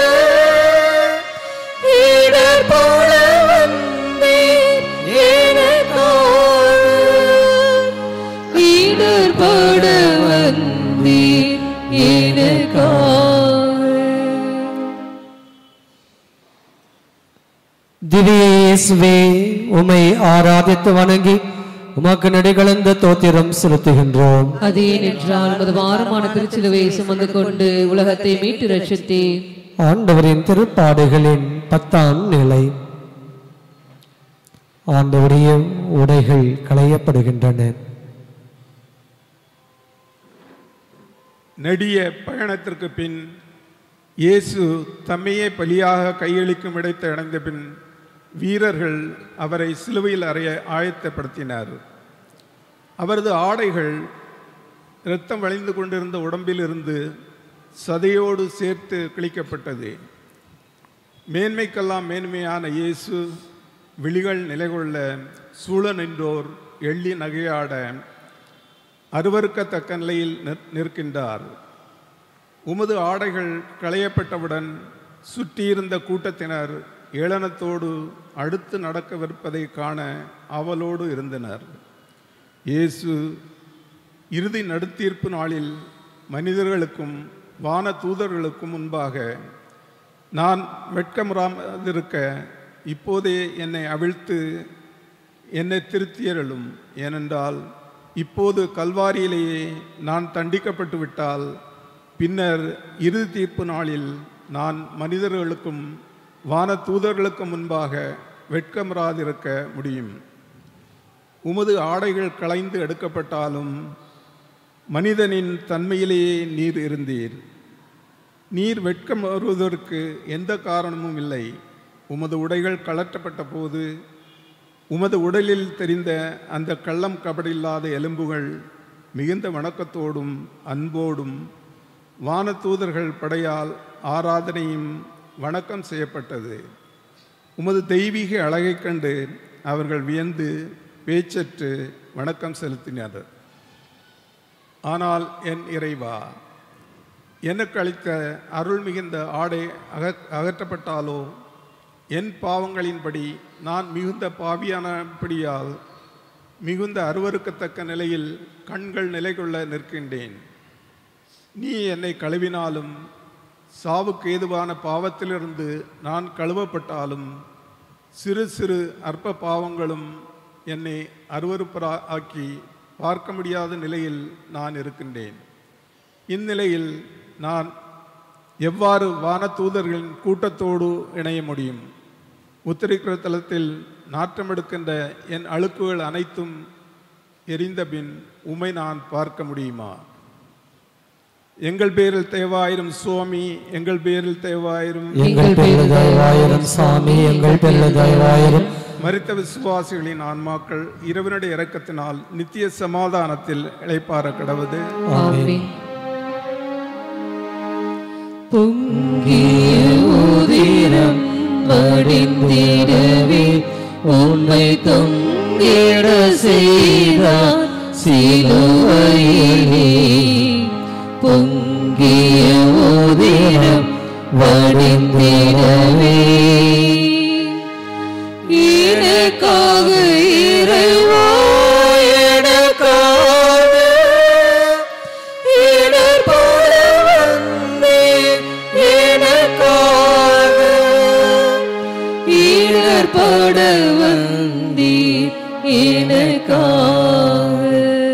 இடர் போல வந்தீர் எனக்காக வந்தீர் எனக்காக திவ்ய இயேசுவே உமை ஆராதித்து வணங்கி உமக்கு நடிகலந்த தோத்திரம் செலுத்துகின்றோம் அது ஏனென்றால் உமது வாரமான திருச்சிலுவை சுமந்து கொண்டு உலகத்தை மீட்டு ரட்சித்தீர் ஆண்டவரின் திருப்பாடுகளின் பத்தாம் நிலை ஆண்டவருடைய உடைகள் களையப்படுகின்றன நெடிய பயணத்திற்கு பின் இயேசு தம்மையே பலியாக கையளிக்கும் இடத்தை அடைந்த பின் வீரர்கள் அவரை சிலுவையில் அறைய ஆயத்தப்படுத்தினார் அவரது ஆடைகள் இரத்தம் வழிந்து கொண்டிருந்த உடம்பிலிருந்து சதையோடு சேர்த்து கிழிக்கப்பட்டது மேன்மைக்கெல்லாம் மேன்மையான இயேசு விழிகள் நிலைகொள்ள சூழ நின்றோர் எள்ளி நகையாட அருவருக்கத்தக்க நிலையில் நிற்- நிற்கின்றார் உமது ஆடைகள் களையப்பட்டவுடன் சுற்றியிருந்த கூட்டத்தினர் ஏளனத்தோடு அடுத்து நடக்கவிருப்பதை காண ஆவலோடு இருந்தனர் இயேசு இறுதி நடுத்தீர்ப்பு நாளில் மனிதர்களுக்கும் வான தூதர்களுக்கும் முன்பாக நான் வெட்கமுறாதிருக்க இப்போதே என்னை அவிழ்த்து என்னை திருத்தியருளும் ஏனென்றால் இப்போது கல்வாரியிலேயே நான் தண்டிக்கப்பட்டு விட்டால் பின்னர் இறுதி தீர்ப்பு நாளில் நான் மனிதர்களுக்கும் வான தூதர்களுக்கும் முன்பாக வெட்கமுறாதிருக்க முடியும் உமது ஆடைகள் களைந்து எடுக்கப்பட்டாலும் மனிதனின் தன்மையிலேயே நீர் இருந்தீர் நீர் வெட்கம் வருவதற்கு எந்த காரணமும் இல்லை உமது உடைகள் கழற்றப்பட்ட போது உமது உடலில் தெரிந்த அந்த கள்ளம் கபடில்லாத எலும்புகள் மிகுந்த வணக்கத்தோடும் அன்போடும் வானதூதர்கள் படையால் ஆராதனையும் வணக்கம் செய்யப்பட்டது உமது தெய்வீக அழகைக் கண்டு அவர்கள் வியந்து பேச்சற்று வணக்கம் செலுத்தினர் ஆனால் என் இறைவா எனக்கு அளித்த அருள் மிகுந்த ஆடை அக அகற்றப்பட்டாலோ என் பாவங்களின்படி நான் மிகுந்த பாவியானபடியால் மிகுந்த அருவருக்கத்தக்க நிலையில் கண்கள் நிலை கொள்ள நிற்கின்றேன் நீ என்னை கழுவினாலும் சாவுக்கு ஏதுவான பாவத்திலிருந்து நான் கழுவப்பட்டாலும் சிறு சிறு அற்ப பாவங்களும் என்னை அருவருப்பரா ஆக்கி பார்க்க முடியாத நிலையில் நான் இருக்கின்றேன் இந்நிலையில் நான் எவ்வாறு வானதூதர்களின் கூட்டத்தோடு இணைய முடியும் உத்தரிக்கிற தலத்தில் நாற்றமெடுக்கின்ற என் அழுக்குகள் அனைத்தும் எரிந்த பின் உமை நான் பார்க்க முடியுமா எங்கள் பேரில் தேவாயிரம் சுவாமி எங்கள் பேரில் தேவாயிரம் எங்கள் பேரில் தயவாயிரம் சாமி எங்கள் பேரில் தயவாயிரம் மரித்த விசுவாசிகளின் ஆன்மாக்கள் இறைவனுடைய இரக்கத்தினால் நித்திய சமாதானத்தில் இளைப்பாற கடவுது ஆமென் பொங்கிய உதிரம் வடிந்திடவே உண்மை தொங்கிட செய்தார் சிலுவையிலே பொங்கிய உதிரம் வடிந்திடவே எனக்காக இறைவா எனக்காக இடர்பட வந்தேன் எனக்காக இடர்பட வந்தீர் எனக்காக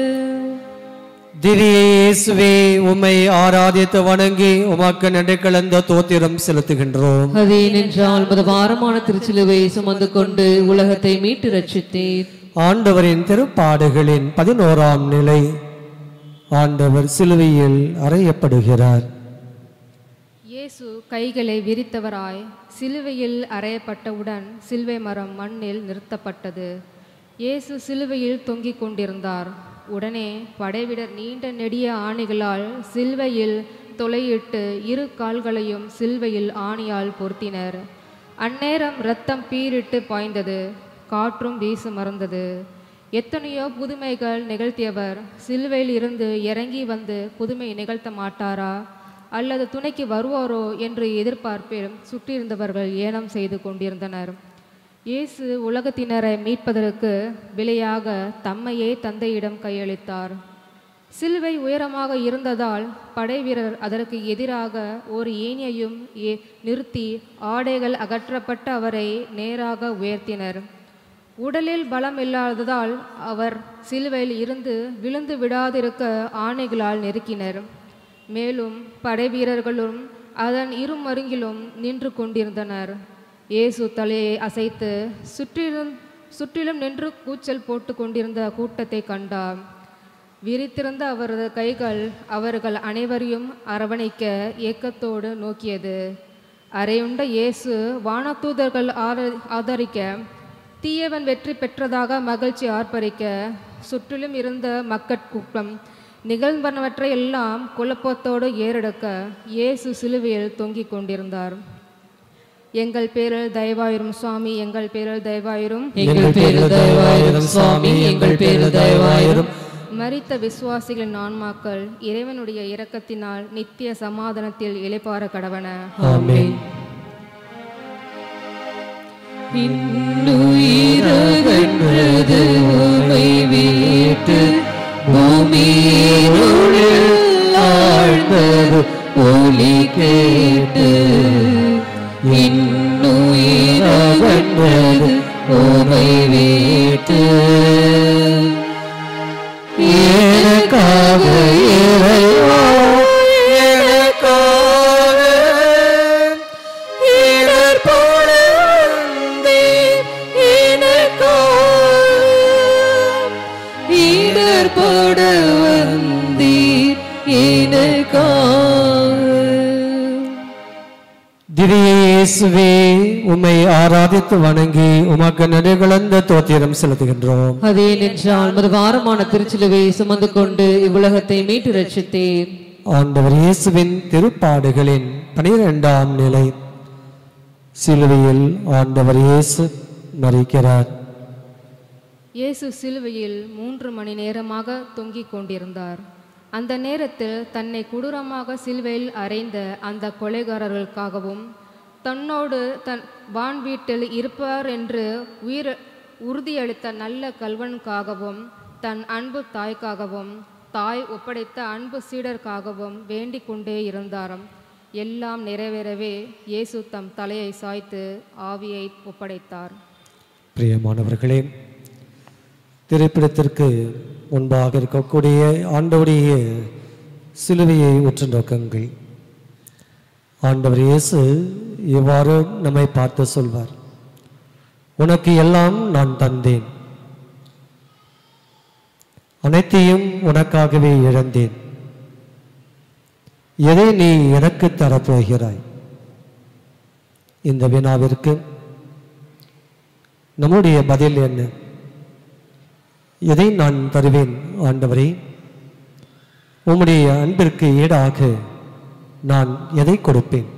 திரிய இயேசுவே உம்மை ஆராதித்து வணங்கி உமக்கு நன்றி கலந்த தோத்திரம் செலுத்துகின்றோம் அது ஏனென்றால் மது பாரமான திருச்சிலுவை சுமந்து கொண்டு உலகத்தை மீட்டு ரட்சித்தீர் ஆண்டவரின் திருப்பாடுகளின் பதினோராம் நிலை ஆண்டவர் சிலுவையில் அறையப்படுகிறார் இயேசு கைகளை விரித்தவராய் சிலுவையில் அறையப்பட்டவுடன் சிலுவை மரம் மண்ணில் நிறுத்தப்பட்டது இயேசு சிலுவையில் தொங்கிக் கொண்டிருந்தார் உடனே படைவிடர் நீண்ட நெடிய ஆணிகளால் சிலுவையில் தொலையிட்டு இரு கால்களையும் சிலுவையில் ஆணியால் பொருத்தினர் அந்நேரம் இரத்தம் பீரிட்டு பாய்ந்தது காற்றும் வீசு மறந்தது எத்தனையோ புதுமைகள் நிகழ்த்தியவர் சிலுவையில் இருந்து இறங்கி வந்து புதுமை நிகழ்த்த மாட்டாரா அல்லது துணைக்கு வருவாரோ என்று எதிர்பார்ப்பில் சுற்றியிருந்தவர்கள் ஏனம் செய்து கொண்டிருந்தனர் இயேசு உலகத்தினரை மீட்பதற்கு விலையாக தம்மையே தந்தையிடம் கையளித்தார் சிலுவை உயரமாக இருந்ததால் படைவீரர் அதற்கு எதிராக ஒரு ஏணியையும் ஏ- நிறுத்தி ஆடைகள் அகற்றப்பட்ட அவரை நேராக உயர்த்தினர் உடலில் பலம் இல்லாததால் அவர் சிலுவையில் இருந்து விழுந்து விடாதிருக்க ஆணைகளால் நெருக்கினர் மேலும் படைவீரர்களும் அதன் இருமருங்கிலும் நின்று கொண்டிருந்தனர் இயேசு தலையை அசைத்து சுற்றிலும் சுற்றிலும் நின்று கூச்சல் போட்டு கொண்டிருந்த கூட்டத்தை கண்டார் விரித்திருந்த அவரது கைகள் அவர்கள் அனைவரையும் அரவணைக்க ஏக்கத்தோடு நோக்கியது அறையுண்ட இயேசு வானதூதர்கள் ஆர- ஆதரிக்க தீயவன் வெற்றி பெற்றதாக மகிழ்ச்சி ஆர்ப்பரிக்க சுற்றிலும் இருந்த மக்கட்கூட்டம் நிகழ்வனவற்றை எல்லாம் குழப்பத்தோடு ஏறெடுக்க இயேசு சிலுவையில் தொங்கிக் கொண்டிருந்தார் எங்கள் பேரில் தயவாயிரும் சுவாமி எங்கள் பேரில் தயவாயிரும் எங்கள் பேரில் தயவாயிரும் சுவாமி எங்கள் பேரில் தயவாயிரும் மரித்த விசுவாசிகளின் ஆன்மாக்கள் இறைவனுடைய இரக்கத்தினால் நித்திய சமாதானத்தில் இளைப்பாற கடவன ஆமென் இன்னுயிரகன்றது உமை வீட்டு பூமியினுள் ஆழ்ந்தது ஒலி கேட்டு இன்னுயிரகன்றது உமை வீட்டு எனக்காக இறைவா எனக்காக இடர் போல வந்தீர் எனக்காக இடர் போட வந்தீர் எனக்காக திவ்ய இயேசுவே உம்மை ஆராதித்து வணங்கி உமக்கு நன்றி கலந்த தோத்திரம் செலுத்துகின்றோம் அதே நின்றால் மதுபாரமான திருச்சிலுவை சுமந்து கொண்டு இவ்வுலகத்தை மீட்டு ரட்சித்தீர் ஆண்டவர் இயேசுவின் திருப்பாடுகளின் பனிரெண்டாம் நிலை சிலுவையில் ஆண்டவர் இயேசு மறிக்கிறார் இயேசு சிலுவையில் மூன்று மணி நேரமாக தொங்கிக் கொண்டிருந்தார் அந்த நேரத்தில் தன்னை கொடூரமாக சிலுவையில் அறைந்த அந்த கொலைகாரர்களுக்காகவும் தன்னோடு தன் வான் வீட்டில் இருப்பார் என்று உயிர் உறுதியளித்த நல்ல கல்வனுக்காகவும் தன் அன்பு தாய்க்காகவும் தாய் ஒப்படைத்த அன்பு சீடருக்காகவும் வேண்டிக் கொண்டே இருந்தாராம் எல்லாம் நிறைவேறவே இயேசு தம் தலையை சாய்த்து ஆவியை ஒப்படைத்தார் பிரியமானவர்களே திரைப்படத்திற்கு முன்பாக இருக்கக்கூடிய ஆண்டவருடைய சிலுவையை உற்று நோக்குங்கள் ஆண்டவர் இயேசு இவ்வாறு நம்மை பார்த்து சொல்வார் உனக்கு எல்லாம் நான் தந்தேன் அனைத்தையும் உனக்காகவே இழந்தேன் எதை நீ எனக்கு தரப்போகிறாய் இந்த வினாவிற்கு நம்முடைய பதில் என்ன எதை நான் தருவேன் ஆண்டவரே உம்முடைய அன்பிற்கு ஈடாக நான் எதை கொடுப்பேன்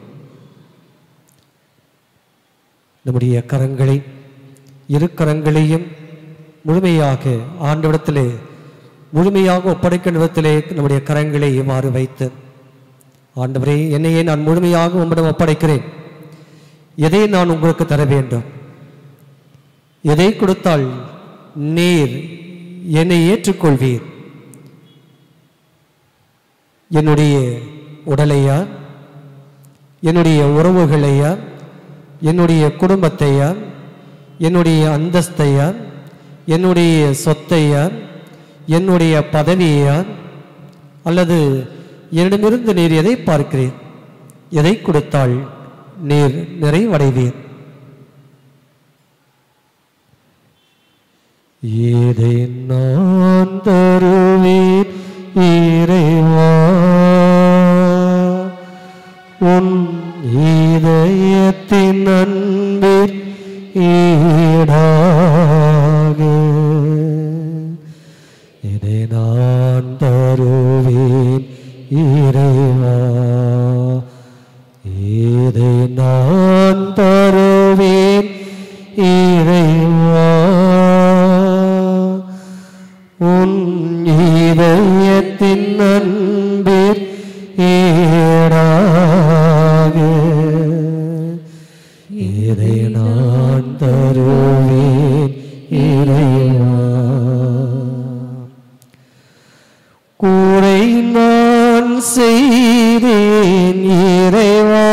நம்முடைய கரங்களை இரு கரங்களையும் முழுமையாக ஆண்டவிடத்திலே முழுமையாக ஒப்படைக்கும் விதத்திலே நம்முடைய கரங்களை இவ்வாறு வைத்து ஆண்டவரே என்னையே நான் முழுமையாக உம்மிடம் ஒப்படைக்கிறேன் எதை நான் உங்களுக்கு தர வேண்டும் எதை கொடுத்தால் நீர் என்னை ஏற்றுக்கொள்வீர் என்னுடைய உடலையா என்னுடைய உறவுகளையா என்னுடைய குடும்பத்தையா என்னுடைய அந்தஸ்தையா என்னுடைய சொத்தையா என்னுடைய பதவியா அல்லது என்னிடமிருந்து நீர் எதை பார்க்கிறீர் எதை கொடுத்தால் நீர் நிறைவடைவீர் இதை நான் தருவேன் இறைவா உன் இதயத்தின் அன்பில் ஈடாக இதை நான் தருவேன் இறைவா இதை நான் தருவேன் இறைவா உன் இதயத்தின் அன்பில் ஈடாக இதை நான் தருவேன் இறைவா நான் செய்தேன் இறைவா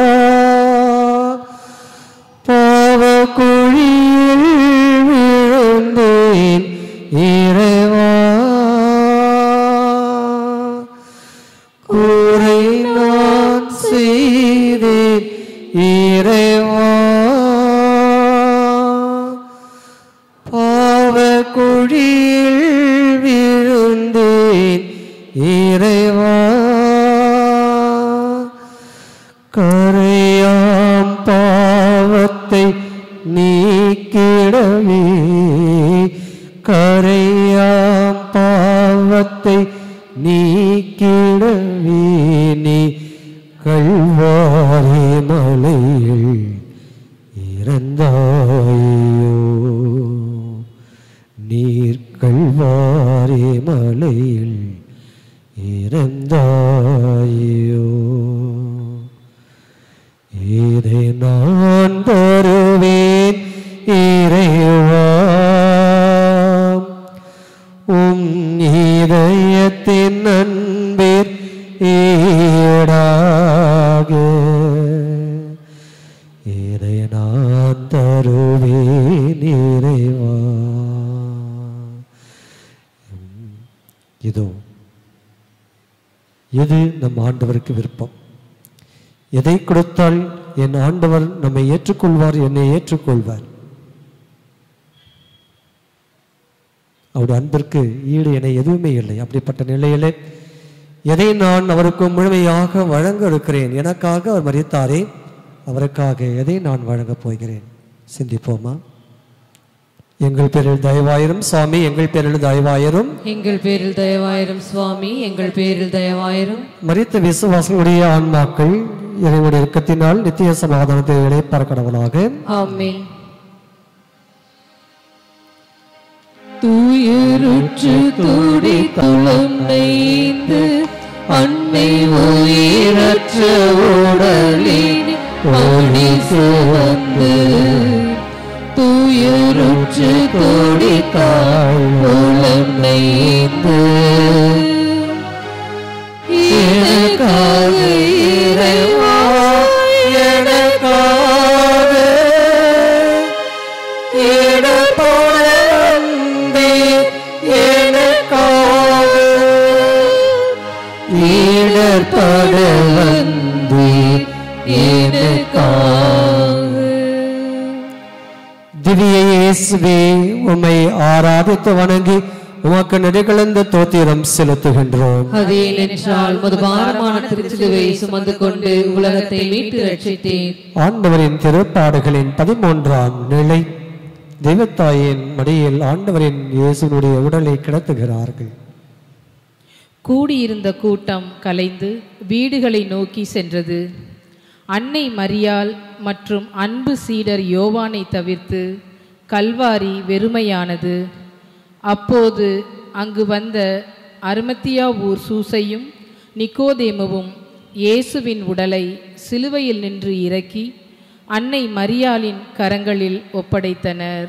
பாவ குழியில் விழுந்தேன் இறைவா கூரை நான் செய்தேன் இறைவா பாவ குழியில் விழுந்தேன் இறைவா கரையாம் பாவத்தை நீக்கிடவே கரையாம் பாவத்தை நீக்கிடவே நீ கல்வாரி மலையில் இறந்தாயோ நீர் கல்வாரி மலையில் இறந்தாயோ இதை நான் தருவேன் இறைவா உம் இதயத்தின் அன்பிற் ஈடாக இதை நான் தருவேன் இறைவா இதோ எது நம் ஆண்டவருக்கு விருப்பம் எதை கொடுத்தால் என் ஆண்டவர் நம்மை ஏற்றுக்கொள்வார் என்னை ஏற்றுக்கொள்வார் அவருடைய அன்பிற்கு ஈடு என எதுவுமே இல்லை அப்படிப்பட்ட நிலையிலே எதை நான் அவருக்கு முழுமையாக வழங்க இருக்கிறேன் எனக்காக அவர் மறித்தாரே அவருக்காக எதை நான் வழங்கப் போகிறேன் சிந்திப்போமா எங்கள் பேரில் தயவாயிரும் சுவாமி எங்கள் பேரில் தயவாயிரும் எங்கள் பேரில் தயவாயிரும் சுவாமி எங்கள் பேரில் தயவாயிரும் மரித்த விசுவாசங்களுடைய ஆன்மாக்கள் இறைவனுடைய இறக்கத்தினால் நித்திய சமாதானத்தை இழைப்பார் கடவுளாக ஆமென் துயருற்று துடி துளம் நெய்ந்து அன்னை உயிரற்ற உடலில் பணி சுவந்து துயருற்று துடி உளம் நெய்ந்து எனக்காக இறைவா எனக்காக இடப்பட வந்தே எனக்காக இடர்பட வந்தே எனக்காக திவ்ய இயேசுவே உம்மை ஆராதித்து வணங்கி உமக்கு நெடுகலந்த தோத்திரம் செலுத்துகின்றோம் அது ஏனென்றால் முதுபாரமான திருச்சிலுவை சுமந்து கொண்டு உலகத்தை மீட்டு ரட்சித்தேன் ஆண்டவரின் திருப்பாடுகளின் பதிமூன்றாம் நிலை தெய்வத்தாயின் மடியில் ஆண்டவரின் இயேசுனுடைய உடலை கிடத்துகிறார்கள் கூடியிருந்த கூட்டம் கலைந்து வீடுகளை நோக்கி சென்றது அன்னை மரியாள் மற்றும் அன்பு சீடர் யோவானை தவிர்த்து கல்வாரி வெறுமையானது அப்போது அங்கு வந்த அருமத்தியா ஊர் சூசையும் நிக்கோதேமுவும் இயேசுவின் உடலை சிலுவையில் நின்று இறக்கி அன்னை மரியாளின் கரங்களில் ஒப்படைத்தனர்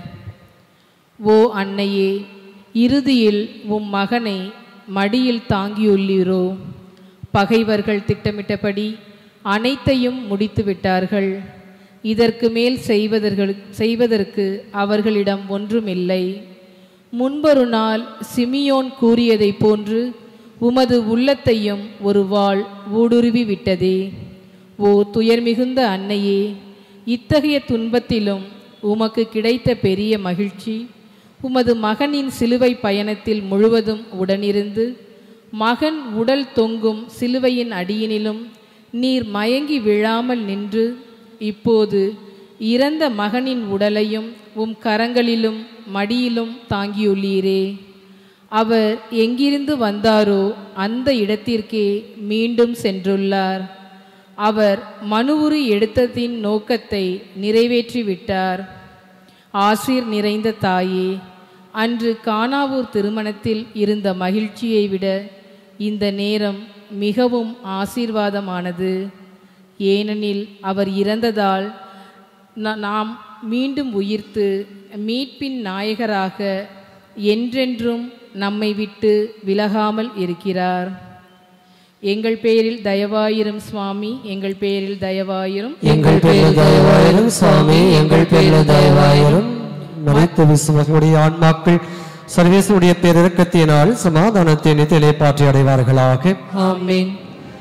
ஓ அன்னையே இறுதியில் உம் மகனை மடியில் தாங்கியுள்ளீரோ பகைவர்கள் திட்டமிட்டபடி அனைத்தையும் முடித்து விட்டார்கள் இதற்கு மேல் செய்வதற்கு செய்வதற்கு அவர்களிடம் ஒன்றுமில்லை முன்பொரு நாள் சிமியோன் கூறியதைப் போன்று உமது உள்ளத்தையும் ஒரு வாள் ஊடுருவி விட்டதே ஓ துயர் மிகுந்த அன்னையே இத்தகைய துன்பத்திலும் உமக்கு கிடைத்த பெரிய மகிழ்ச்சி உமது மகனின் சிலுவை பயணத்தில் முழுவதும் உடனிருந்து மகன் உடல் தொங்கும் சிலுவையின் அடியினிலும் நீர் மயங்கி விழாமல் நின்று இப்போது இறந்த மகனின் உடலையும் உம் கரங்களிலும் மடியிலும் தாங்கியுள்ளீரே அவர் எங்கிருந்து வந்தாரோ அந்த இடத்திற்கே மீண்டும் சென்றுள்ளார் அவர் மனுவுரு எடுத்ததின் நோக்கத்தை நிறைவேற்றிவிட்டார் ஆசீர் நிறைந்த தாயே அன்று கானாவூர் திருமணத்தில் இருந்த மகிழ்ச்சியை விட இந்த நேரம் மிகவும் ஆசீர்வாதமானது ஏனெனில் அவர் இறந்ததால் நா- நாம் மீண்டும் உயிர்த்து மீட்பின் நாயகராக என்றென்றும் நம்மை விட்டு விலகாமல் இருக்கிறார் எங்கள் பேரில் தயவாயிரும் சுவாமி எங்கள் பேரில் தயவாயிரும் எங்கள் பேரில் தயவாயிரும் சுவாமி எங்கள் பேரில் தயவாயிரும் மறைத்த விசுவாசியுடைய ஆன்மாக்கள் சர்வேசனுடைய பேரிறக்கத்தினால் சமாதானத்தை நித்திலே பாற்றி அடைவார்களாக ஆமென்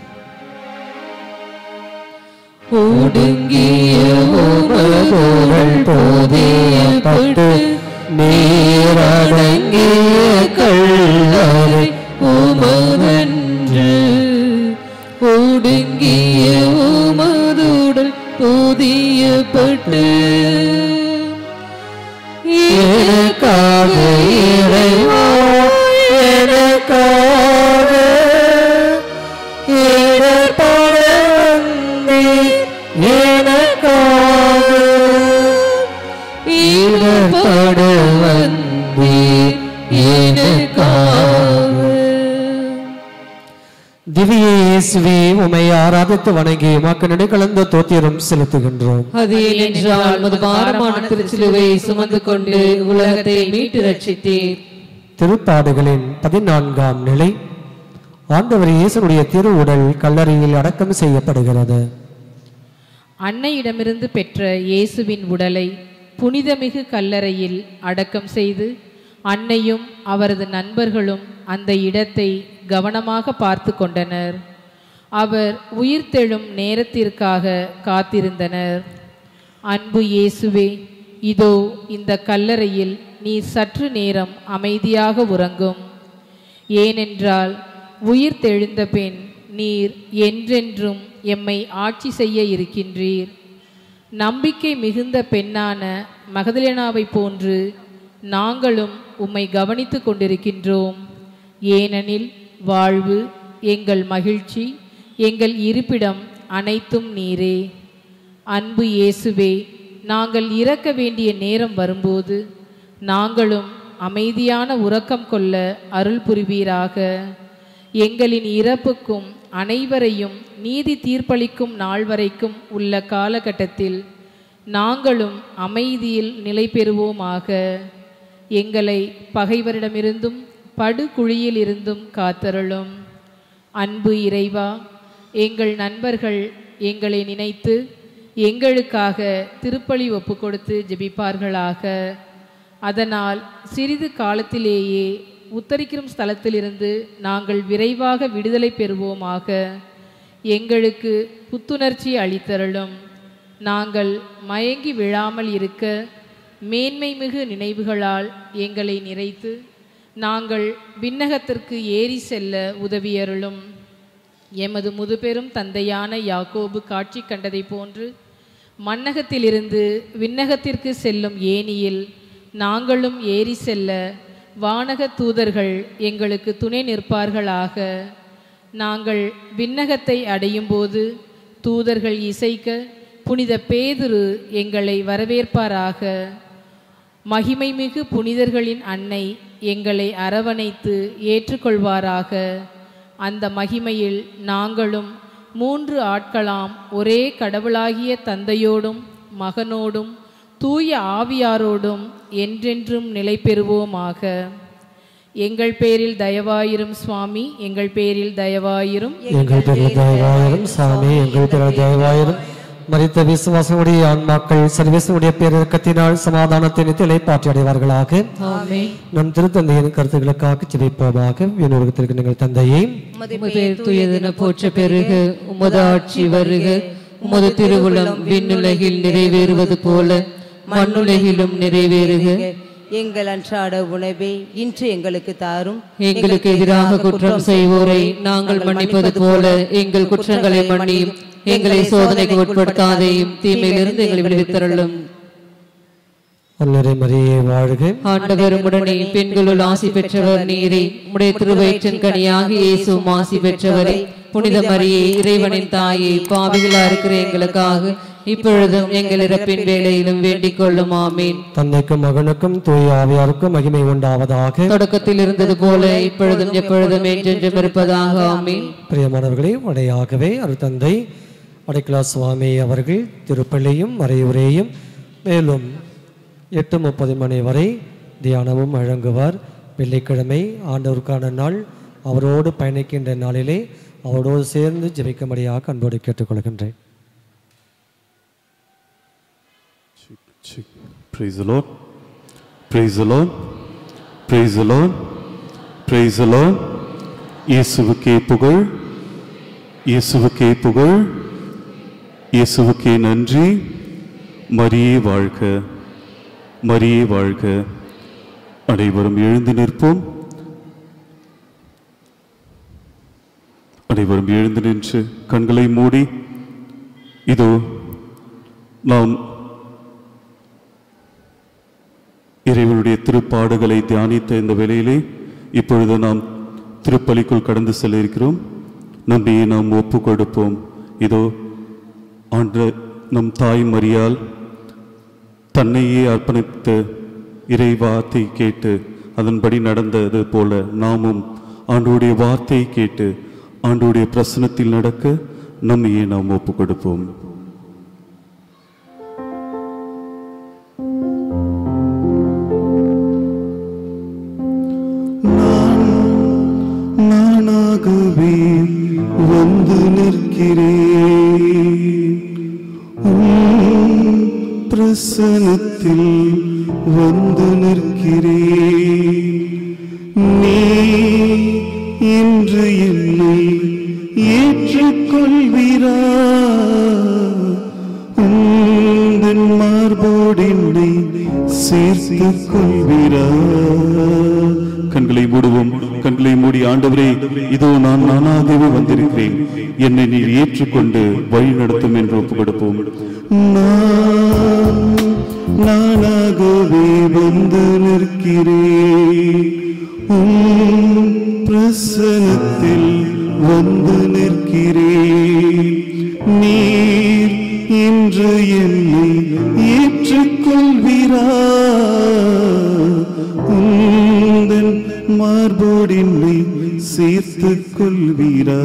ஒடுங்கிய உமதுகள் போதியப்பட்டு நீரடங்கிய கல்லறை உமதன்று ஒடுங்கிய உமதுடல் போதியப்பட்டு எனக்காக இறைவா எனக்காக இடர்பட வந்தீர் எனக்காக இடர்பட வந்தீர் எனக்காக திவ்ய இயேசுவே உமை ஆராதித்து வணங்கி மக்களிடையே கலந்த தோத்திரம் செலுத்துகின்றோம் அது ஏனென்றால் மது பாரமான திருச்சிலுவை சுமந்து கொண்டு உலகத்தை மீட்டு ரட்சித்தீர் திருப்பாடுகளின் பதினான்காம் நிலை ஆண்டவர் இயேசுடைய திரு உடல் கல்லறையில் அடக்கம் செய்யப்படுகிறது அன்னையிடமிருந்து பெற்ற இயேசுவின் உடலை புனிதமிகு கல்லறையில் அடக்கம் செய்து அன்னையும் அவரது நண்பர்களும் அந்த இடத்தை கவனமாக பார்த்து கொண்டனர் அவர் உயிர்த்தெழும் நேரத்திற்காக காத்திருந்தனர் அன்பு இயேசுவே இதோ இந்த கல்லறையில் நீ சற்று நேரம் அமைதியாக உறங்கும் ஏனென்றால் உயிர் தெழுந்த பின் நீர் என்றென்றும் எம்மை ஆட்சி செய்ய இருக்கின்றீர் நம்பிக்கை மிகுந்த பெண்ணான மகதலேனாவை போன்று நாங்களும் உம்மை கவனித்துக் கொண்டிருக்கின்றோம் ஏனெனில் வாழ்வு எங்கள் மகிழ்ச்சி எங்கள் இருப்பிடம் அனைத்தும் நீரே அன்பு இயேசுவே நாங்கள் இறக்க வேண்டிய நேரம் வரும்போது நாங்களும் அமைதியான உறக்கம் கொள்ள அருள் புரிவீராக எங்களின் இறப்புக்கும் அனைவரையும் நீதி தீர்ப்பளிக்கும் நாள் வரைக்கும் உள்ள காலகட்டத்தில் நாங்களும் அமைதியில் நிலை பெறுவோமாக எங்களை பகைவரிடமிருந்தும் படுகுழியில் இருந்தும் காத்தருளும் அன்பு இறைவா எங்கள் நண்பர்கள் எங்களை நினைத்து எங்களுக்காக திருப்பலி ஒப்பு கொடுத்து ஜெபிப்பார்களாக அதனால் சிறிது காலத்திலேயே உத்தரிக்கும் ஸ்தலத்திலிருந்து நாங்கள் விரைவாக விடுதலை பெறுவோமாக எங்களுக்கு புத்துணர்ச்சி அளித்தருளும் நாங்கள் மயங்கி விழாமல் இருக்க மேன்மை மிகு நினைவுகளால் எங்களை நிறைத்து நாங்கள் விண்ணகத்திற்கு ஏறி செல்ல உதவியருளும் எமது முதுபெரும் தந்தையான யாக்கோபு காட்சி கண்டதைப் போன்று மன்னகத்திலிருந்து விண்ணகத்திற்கு செல்லும் ஏணியில் நாங்களும் ஏறி செல்ல வானக தூதர்கள் எங்களுக்கு துணை நிற்பார்களாக நாங்கள் விண்ணகத்தை அடையும் போது தூதர்கள் இசைக்க புனித பேதுரு எங்களை வரவேற்பாராக மகிமைமிகு புனிதர்களின் அன்னை எங்களை அரவணைத்து ஏற்றுக்கொள்வாராக அந்த மகிமையில் நாங்களும் மூன்று ஆட்களாம் ஒரே கடவுளாகிய தந்தையோடும் மகனோடும் தூய ஆவியாரோடும் என்றென்றும் நிலை பெறுவோமாக எங்கள் பேரில் தயவாயிரும் சுவாமி எங்கள் பேரில் தயவாயிரும் எங்கள் பேரில் தயவாயிரும் சாமி எங்கள் பேரில் தயவாயிரும் மரித்த விசுவாசனுடைய ஆன்மாக்கள் சர்வேசனுடைய பேரிறக்கத்தினால் சமாதானத்தை நித்திலை பாற்றி அடைவார்களாக நம் திருத்தந்தையின் கருத்துக்களுக்காக ஜெபிப்போமாக வினோகத்திற்கு நீங்கள் தந்தையை உமது பேர் துயதென போற்ற பெருக உமது ஆட்சி வருக உமது திருவுளம் விண்ணுலகில் நிறைவேறுவது போல மண்ணுலகிலும் நிறைவேறுக எங்கள் அன்றாட உணவை இன்று எங்களுக்கு தாரும் எங்களுக்கு எதிராக குற்றம் செய்வோரை நாங்கள் மன்னிப்பது போல எங்கள் குற்றங்களை மன்னியும் எங்களை சோதனைக்கு உட்படுத்தாதையும் தீமையிலிருந்து எங்களை விடுவித்தருளும் அல்லரை மரியே வாழ்க ஆண்டவர் உடனே பெண்களுள் ஆசி பெற்றவர் நீரே உடைய திருவயிற்றின் கனியாக இயேசுவும் ஆசி பெற்றவரே புனித மரியே இறைவனின் தாயே பாவிகளா இருக்கிற எங்களுக்காக இப்பொழுதும் எங்கள் இறப்பின் வேலையிலும் வேண்டிக் கொள்ளும் ஆமீன் தந்தைக்கும் மகனுக்கும் தூய ஆவியாருக்கும் மகிமை உண்டாவதாக தொடக்கத்தில் இருந்தது போல இப்பொழுதும் எப்பொழுதும் என்றென்றும் இருப்பதாக ஆமீன் பிரியமானவர்களே உடையாகவே அருத்தந்தை அடைக்கலா சுவாமி அவர்கள் திருப்பள்ளியும் மறையுரையும் மேலும் எட்டு முப்பது மணி வரை தியானமும் வழங்குவார் வெள்ளிக்கிழமை ஆண்டவருக்கான நாள் அவரோடு பயணிக்கின்ற நாளிலே அவரோடு சேர்ந்து ஜெபிக்கும்படியாக அன்போடு கேட்டுக்கொள்கின்றேன் Praise the Lord. Praise the Lord. Praise the Lord. Praise the Lord. இயேசுவுக்கே புகழ் இயேசுவுக்கே புகழ் இயேசுவுக்கே நன்றி மரியே வாழ்க மரியே வாழ்க அனைவரும் எழுந்து நிற்போம் அனைவரும் எழுந்து நின்று கண்களை மூடி இதோ நாம் இறைவனுடைய திருப்பாடுகளை தியானித்த இந்த வேளையிலே இப்பொழுது நாம் திருப்பலிக்குள் கடந்து செல்ல இருக்கிறோம் நம்பியை நாம் ஒப்பு கொடுப்போம் இதோ ஆண்டு நம் தாய் மரியால் தன்னையே அர்ப்பணித்து இறை வார்த்தை கேட்டு அதன்படி நடந்தது போல நாமும் ஆண்டோடைய வார்த்தையை கேட்டு ஆண்டோடைய பிரசனத்தில் நடக்க நம்மையே நாம் ஒப்பு கொடுப்போம் நானாகவே வந்து நிற்கிறேன் உம் பிரசனத்தில் வந்து நிற்கிறேன் நீ இன்று என்னை ஏற்றுக்கொள்வீரா உந்தன் மார்போடு என்னை சேர்த்துக் கொள்வீரா கண்களை மூடுவோம் கண்களை மூடி ஆண்டவரே இதோ நான் நானாகவே வந்திருக்கிறேன் என்னை நீர் ஏற்றுக்கொண்டு வழி நடத்தும் என்று ஒப்பு கொடுப்போம் நான் நானாகவே வந்து நிற்கிறேன் உம் பிரசனத்தில் வந்து நிற்கிறேன் நீர் இன்று என்னை ஏற்றுக்கொள்வீரா உந்தன் மார்போடு என்னை சேர்த்துக் கொள்வீரா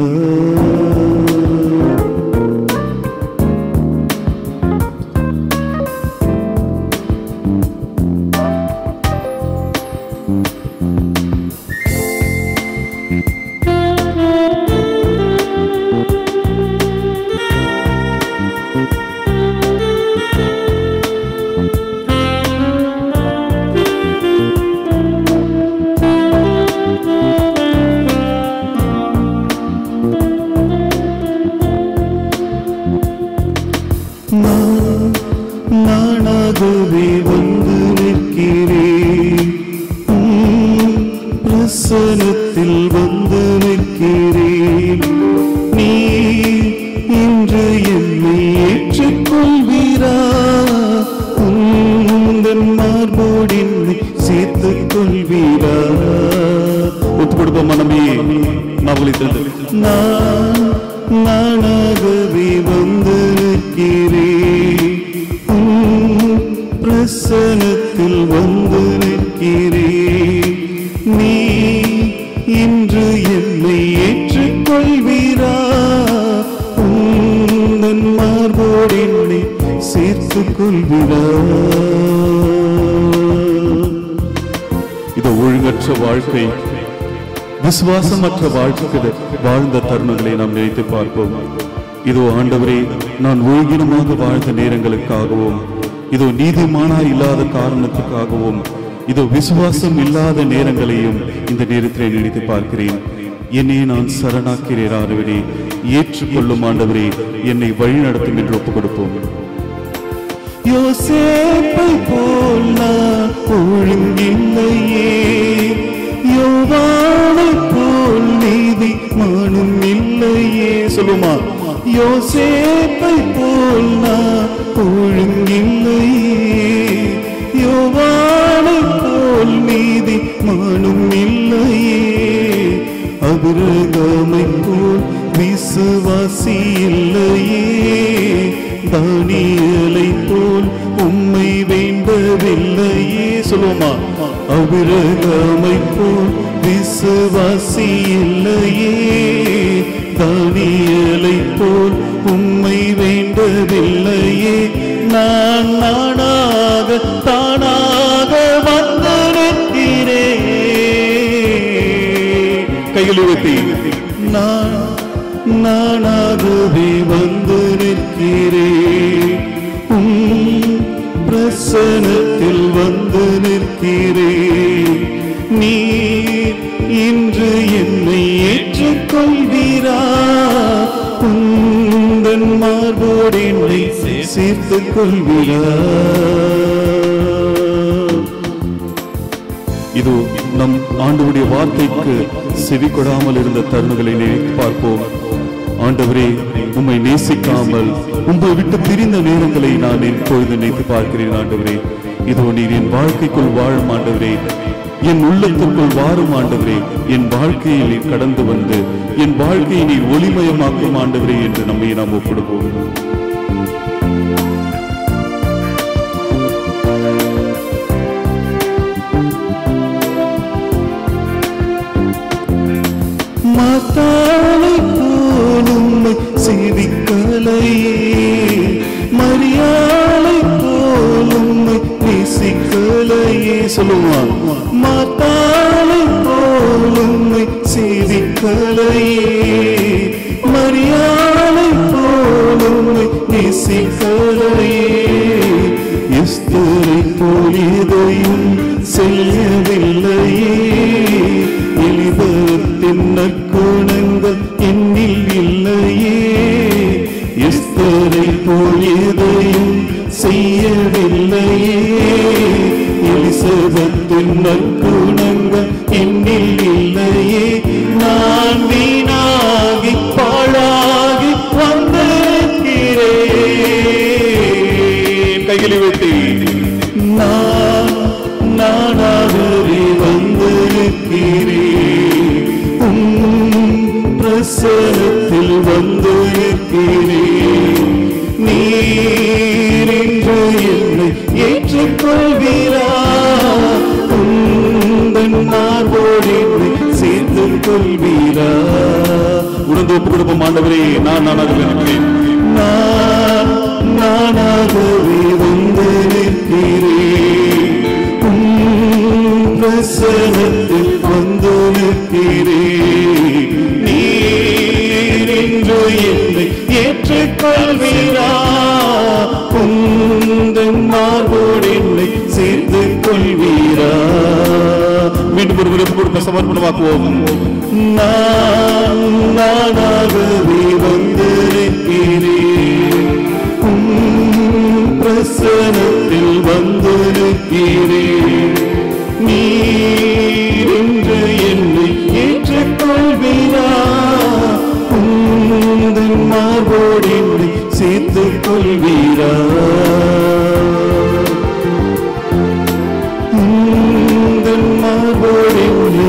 நான் நானாகவே வந்து நிற்கிறேன் உம் பிரசனத்தில் வந்து நிற்கிறேன் நீ இன்று என்னை ஏற்றுக்கொள்வீரா உந்தன் மார்போடு என்னை சேர்த்துக் கொள்வீரா ஒப்பு கொடுப்போம் மனமே நாவலை தந்து நான் நானாகவே வந்து நிற்கிறேன் உம் பிரசனத்தில் வந்து நிற்கிறேன் நீ இன்று என்னை ஏற்றுக்கொள்வீரா உந்தன் மார்போடு என்னை சேர்த்துக் கொள்வீரா இது ஒழுங்கற்ற வாழ்க்கை விசுவாசமற்ற வாழ்க்கை வாழ்ந்த தருணங்களை நாம் நினைத்து பார்ப்போம் இதோ ஆண்டவரே நான் ஒழுங்கினமாக வாழ்ந்த நேரங்களுக்காகவும் இதோ நீதிமானா இல்லாத காரணத்துக்காகவும் இதோ விசுவாசம் இல்லாத நேரங்களையும் இந்த நேரத்திலே நினைத்து பார்க்கிறேன் என்னை நான் சரணாக்கிறேன் ஆண்டவரே ஏற்றுக்கொள்ளும் ஆண்டவரே என்னை வழிநடத்தும் என்று ஒப்புக் கொடுப்போம் யோசேப்பை போல் நான் ஒழுங்கில்லையே யோவானை போல் நீதி மானும் இல்லையே சொல்லுமா யோசேப்பை போல் நான் ஒழுங்கில்லையே யோவானை போல் நீதி மானும் இல்லையே அபிரகாமை போல் விசுவாசி இல்லையே தானியலை போல் உம்மை வேண்டவில்லையே சொல்லுமா அபிரகாமை போல் விசுவாசி இல்லையே தானியலை போல் உம்மை வேண்டவில்லையே நான் நானாக தானாக வந்து நிற்கிறேன் கைகளை உயர்த்தி நான் நானாகவே வந்து நிற்கிறேன் உம் பிரசனத்தில் வந்து நிற்கிறேன் நீர் இன்று என்னை ஏற்றுக்கொள்வீரா உந்தன் மார்போடு என்னை சேர்த்துக் கொள்வீரா இது நம் ஆண்டவருடைய வார்த்தைக்கு செவி கொடாமல் இருந்த தருணங்களை நினைத்து பார்ப்போம் ஆண்டவரே உம்மை நேசிக்காமல் உம்மை விட்டு பிரிந்த நேரங்களை நான் இப்பொழுது நினைத்து பார்க்கிறேன் ஆண்டவரே இதோ நீர் என் வாழ்க்கைக்குள் வாழும் ஆண்டவரே என் உள்ளத்துக்குள் வாரும் ஆண்டவரே என் வாழ்க்கையில் நீர் கடந்து வந்து என் வாழ்க்கையை நீர் ஒளிமயமாக்கும் ஆண்டவரே என்று நம்மை நாம் ஒப்பிடுவோம் மாத்தாளை போலும்மை சிரிக்கலையே மரியாதை போலும்மை நேசிக்கலையே சொல்லுவான் மாத்தாளை போலும்மை சிரிக்கலையே மரியாதை போலும்மை நேசிக்கலையே எஸ்தரை போல் எதையும் செய்யவில்லையே எலிபத்தின் நற்குணங்கள் என்னில் இல்லையே எஸ்தரை போல் எதையும் செய்யவில்லையே எலிசபத்தின் நற்குணங்கள் என்னில் இல்லையே நான் வீணாகி பாழாகி வந்திருக்கிறேன் கைகளை வெட்டி நான் நானாகவே வந்திருக்கிறேன் உம் பிரசனத்தில் வந்திருக்கிறேன் நீர் இன்று என்னை ஏற்றுக்கொள்வீரா உந்தன் மார்போடு என்னை சேர்த்து கொள்வீரா உணர்ந்து ஒப்பு கொடுப்போம் ஆண்டவரே நான் நானாகவே இருக்கிறேன் நான் நானாகவே வந்து நிற்கிறேன் உம் பிரசனத்தில் வந்து நிற்கிறேன் நீர் இன்று என்னை ஏற்றுக்கொள்வீரா உந்தன் மார்போடு என்னை சேர்த்து கொள்வீரா மீண்டும் ஒரு விருப்பம் கொடுக்க சமர்ப்பணமாக்குவோம் நான் நானாகவே வந்து நிற்கிறேன் உம் பிரசனத்தில் வந்து நிற்கிறேன் நீர் இன்று என்னை ஏற்றுக்கொள்வீரா உந்தன் மார்போடு என்னை சேர்த்துக் கொள்வீரா உந்தன் மார்போடு என்னை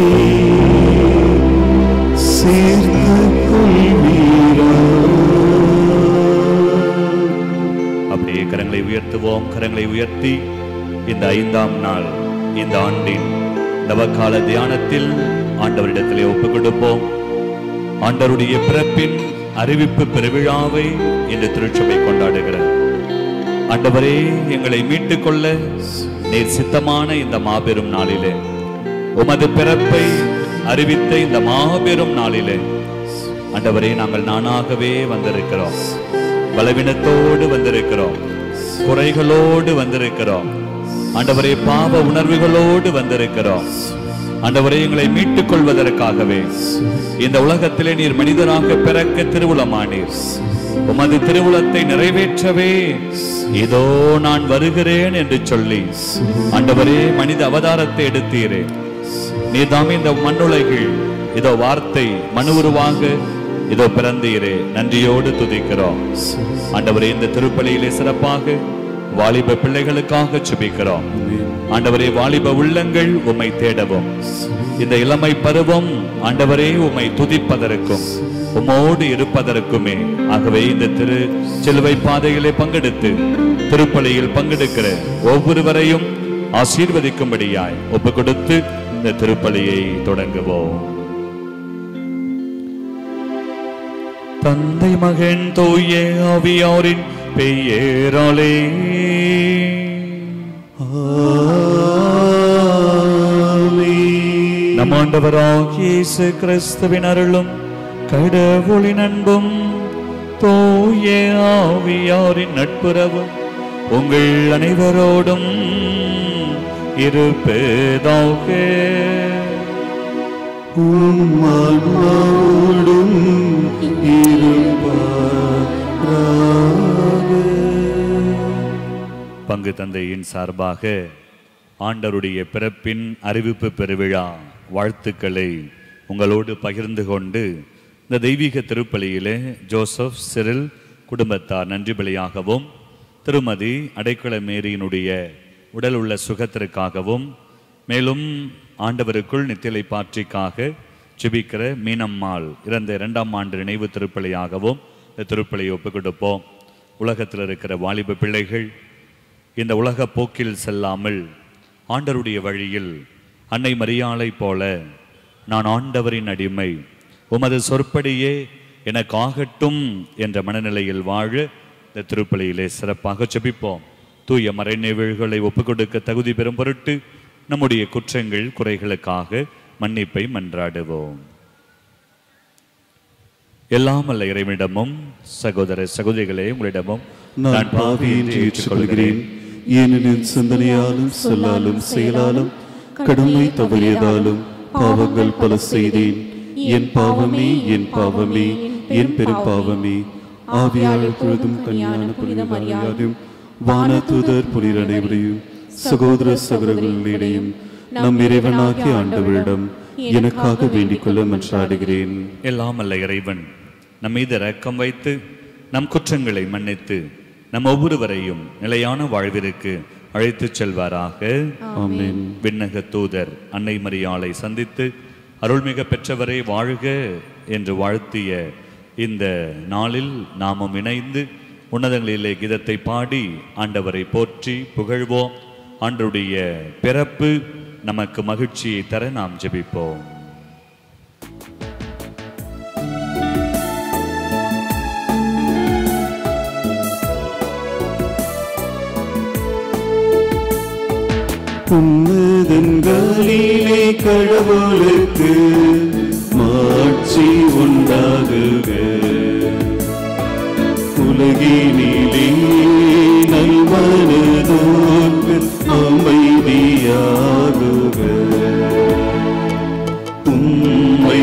சேர்த்துக் கொள்வீரா அப்படியே கரங்களை உயர்த்துவோம் கரங்களை உயர்த்தி இந்த ஐந்தாம் நாள் இந்த ஆண்டின் நவகால தியானத்தில் ஆண்டவரிடத்திலே ஒப்புக் கொடுப்போம் ஆண்டவருடைய பிறப்பின் அறிவிப்பு பெருவிழாவை இந்த திருச்சபை கொண்டாடுகிறது ஆண்டவரே எங்களை மீட்டுக் கொள்ள நீர் சித்தமான இந்த மாபெரும் நாளிலே உமது பிறப்பை அறிவித்த இந்த மாபெரும் நாளிலே ஆண்டவரே நாங்கள் நானாகவே வந்திருக்கிறோம் பலவீனத்தோடு வந்திருக்கிறோம் குறைகளோடு வந்திருக்கிறோம் ஆண்டவரே பாவ உணர்வுகளோடு வந்திருக்கிறோம் ஆண்டவரே எங்களை மீட்டுக் கொள்வதற்காகவே இந்த உலகத்திலே நீர் மனிதராக பிறக்க திருவுளமானீர் உமது திருவுளத்தை நிறைவேற்றவே இதோ நான் வருகிறேன் என்று சொல்லி ஆண்டவரே மனித அவதாரத்தை எடுத்தீரே நீதாமே இந்த மண்ணுலகில் இதோ வார்த்தை மனு உருவாக இதோ பிறந்தீரே நன்றியோடு துதிக்கிறோம் ஆண்டவரே இந்த திருப்பலியிலே சிறப்பாக வாலிப பிள்ளைகளுக்காக சுபிக்கிறோம் ஆண்டவரே வாலிப உள்ளங்கள் உம்மை தேடவும் இந்த இளமை பருவம் ஆண்டவரே உம்மை துதிப்பதற்கும் உம்மோடு இருப்பதற்குமே ஆகவே இந்த திரு சிலுவை பாதையிலே பங்கெடுத்து திருப்பலியில் பங்கெடுக்கிற ஒவ்வொருவரையும் ஆசீர்வதிக்கும்படியாய் ஒப்பு கொடுத்து இந்த திருப்பலியை தொடங்குவோம் தந்தை மகன் தூய ஆவியாரின் பெயராலே நம் ஆண்டவராகிய இயேசு கிறிஸ்துவின் அருளும் கடவுளின் அன்பும் தூய ஆவியாரின் நட்புறவும் உங்கள் அனைவரோடும் இருப்பதாக உம்மான்மாவோடும் இருப்பாராக பங்கு தந்தையின் சார்பாக ஆண்டருடைய பிறப்பின் அறிவிப்பு பெருவிழா வாழ்த்துக்களை உங்களோடு பகிர்ந்து கொண்டு இந்த தெய்வீக திருப்பலியிலே ஜோசப் சிறில் குடும்பத்தார் நன்றி பலியாகவும் திருமதி அடைக்கல மேரியினுடைய உடல் உள்ள சுகத்திற்காகவும் மேலும் ஆண்டவருக்குள் நித்திலை பாற்றிக்காக ஜெபிக்கிற மீனம்மாள் இறந்த இரண்டாம் ஆண்டு நினைவு திருப்பலியாகவும் இந்த திருப்பலியை ஒப்புக் கொடுப்போம் உலகத்தில் இருக்கிற வாலிப பிள்ளைகள் இந்த உலக போக்கில் செல்லாமல் ஆண்டருடைய வழியில் அன்னை மரியாளை போல நான் ஆண்டவரின் அடிமை உமது சொற்படியே எனக்கு ஆகட்டும் என்ற மனநிலையில் வாழ இந்த திருப்பலியிலே சிறப்பாக ஜெபிப்போம் தூய மறைநிகழ்களை ஒப்புக் கொடுக்க தகுதி பெறும் பொருட்டு நம்முடைய குற்றங்கள் குறைகளுக்காக மன்னிப்பை மன்றாடுவோம் எல்லாம் அல்ல இறைவனிடமும் சகோதர சகோதரிகளே உங்களிடமும் நான் பாவி என்று ஏற்றுக்கொள்கிறேன் ஏனெனில் சிந்தனையாலும் சொல்லாலும் செயலாலும் கடமை தவறியதாலும் பாவங்கள் பல செய்தேன் என் பாவமே என் பாவமே என் பெரும் பாவமே ஆவியாளர் பொழுதும் கன்னியான புனித மரியாதையும் வானதூதர் புனித அனைவரையும் சகோதர சகோதரர்களிடையும் நம் இறைவனாகிய ஆண்டவரிடம் எனக்காக வேண்டிக் கொள்ள மன்றாடுகிறேன் எல்லாம் அல்ல இறைவன் நம் மீது இரக்கம் வைத்து நம் குற்றங்களை மன்னித்து நம் ஒவ்வொருவரையும் நிலையான வாழ்விற்கு அழைத்துச் செல்வாராக ஆமென். விண்ணக தூதர் அன்னை மரியாளை சந்தித்து அருள்மிக பெற்றவரே வாழ்க என்று வாழ்த்திய இந்த நாளில் நாமும் இணைந்து உன்னதங்களிலே கீதத்தை பாடி ஆண்டவரை போற்றி புகழ்வோம் ஆண்டருடைய பிறப்பு நமக்கு மகிழ்ச்சியை தர நாம் ஜெபிப்போம் உன்னதங்களிலே கடவுளுக்கு மாட்சி உண்டாகுக உலகினிலே நல்மனதோர்க்கு அமைதியாகுக உம்மை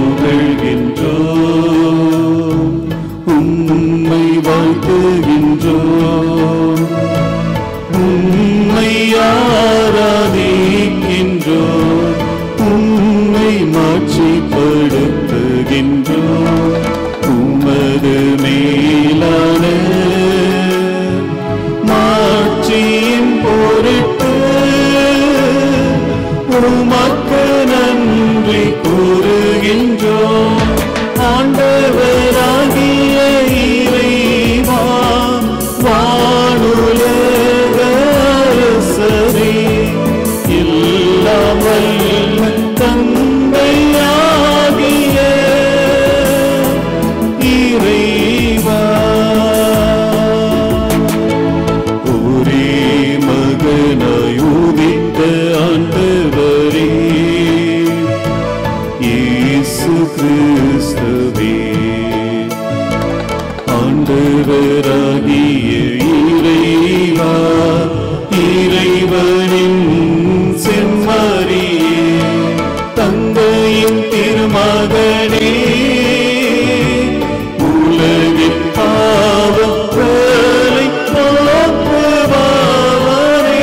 புகழ்கின்றோம் உம்மை வாழ்த்துகின்றோம் உம்மை ஆராதிக்கின்றோம் உம்மை மாட்சிப்படுத்துகின்றோம் உமது மேலான மாட்சியின் பொருட்டு உமக்கு நன்றி கூறுகின்றோம் ஆண்டவராகிய இறைவா வானுலக அரசரே எல்லாம் வல்ல தந்தையாகிய இறைவா ஒரே மகனாய் உதித்த ஆண்டவரே இயேசு கிறிஸ்துவே ஆண்டவராகிய இறைவா இறைவனின் செம்மறியே தந்தையின் திருமகனே உலகின் பாவங்களை போக்குபவரே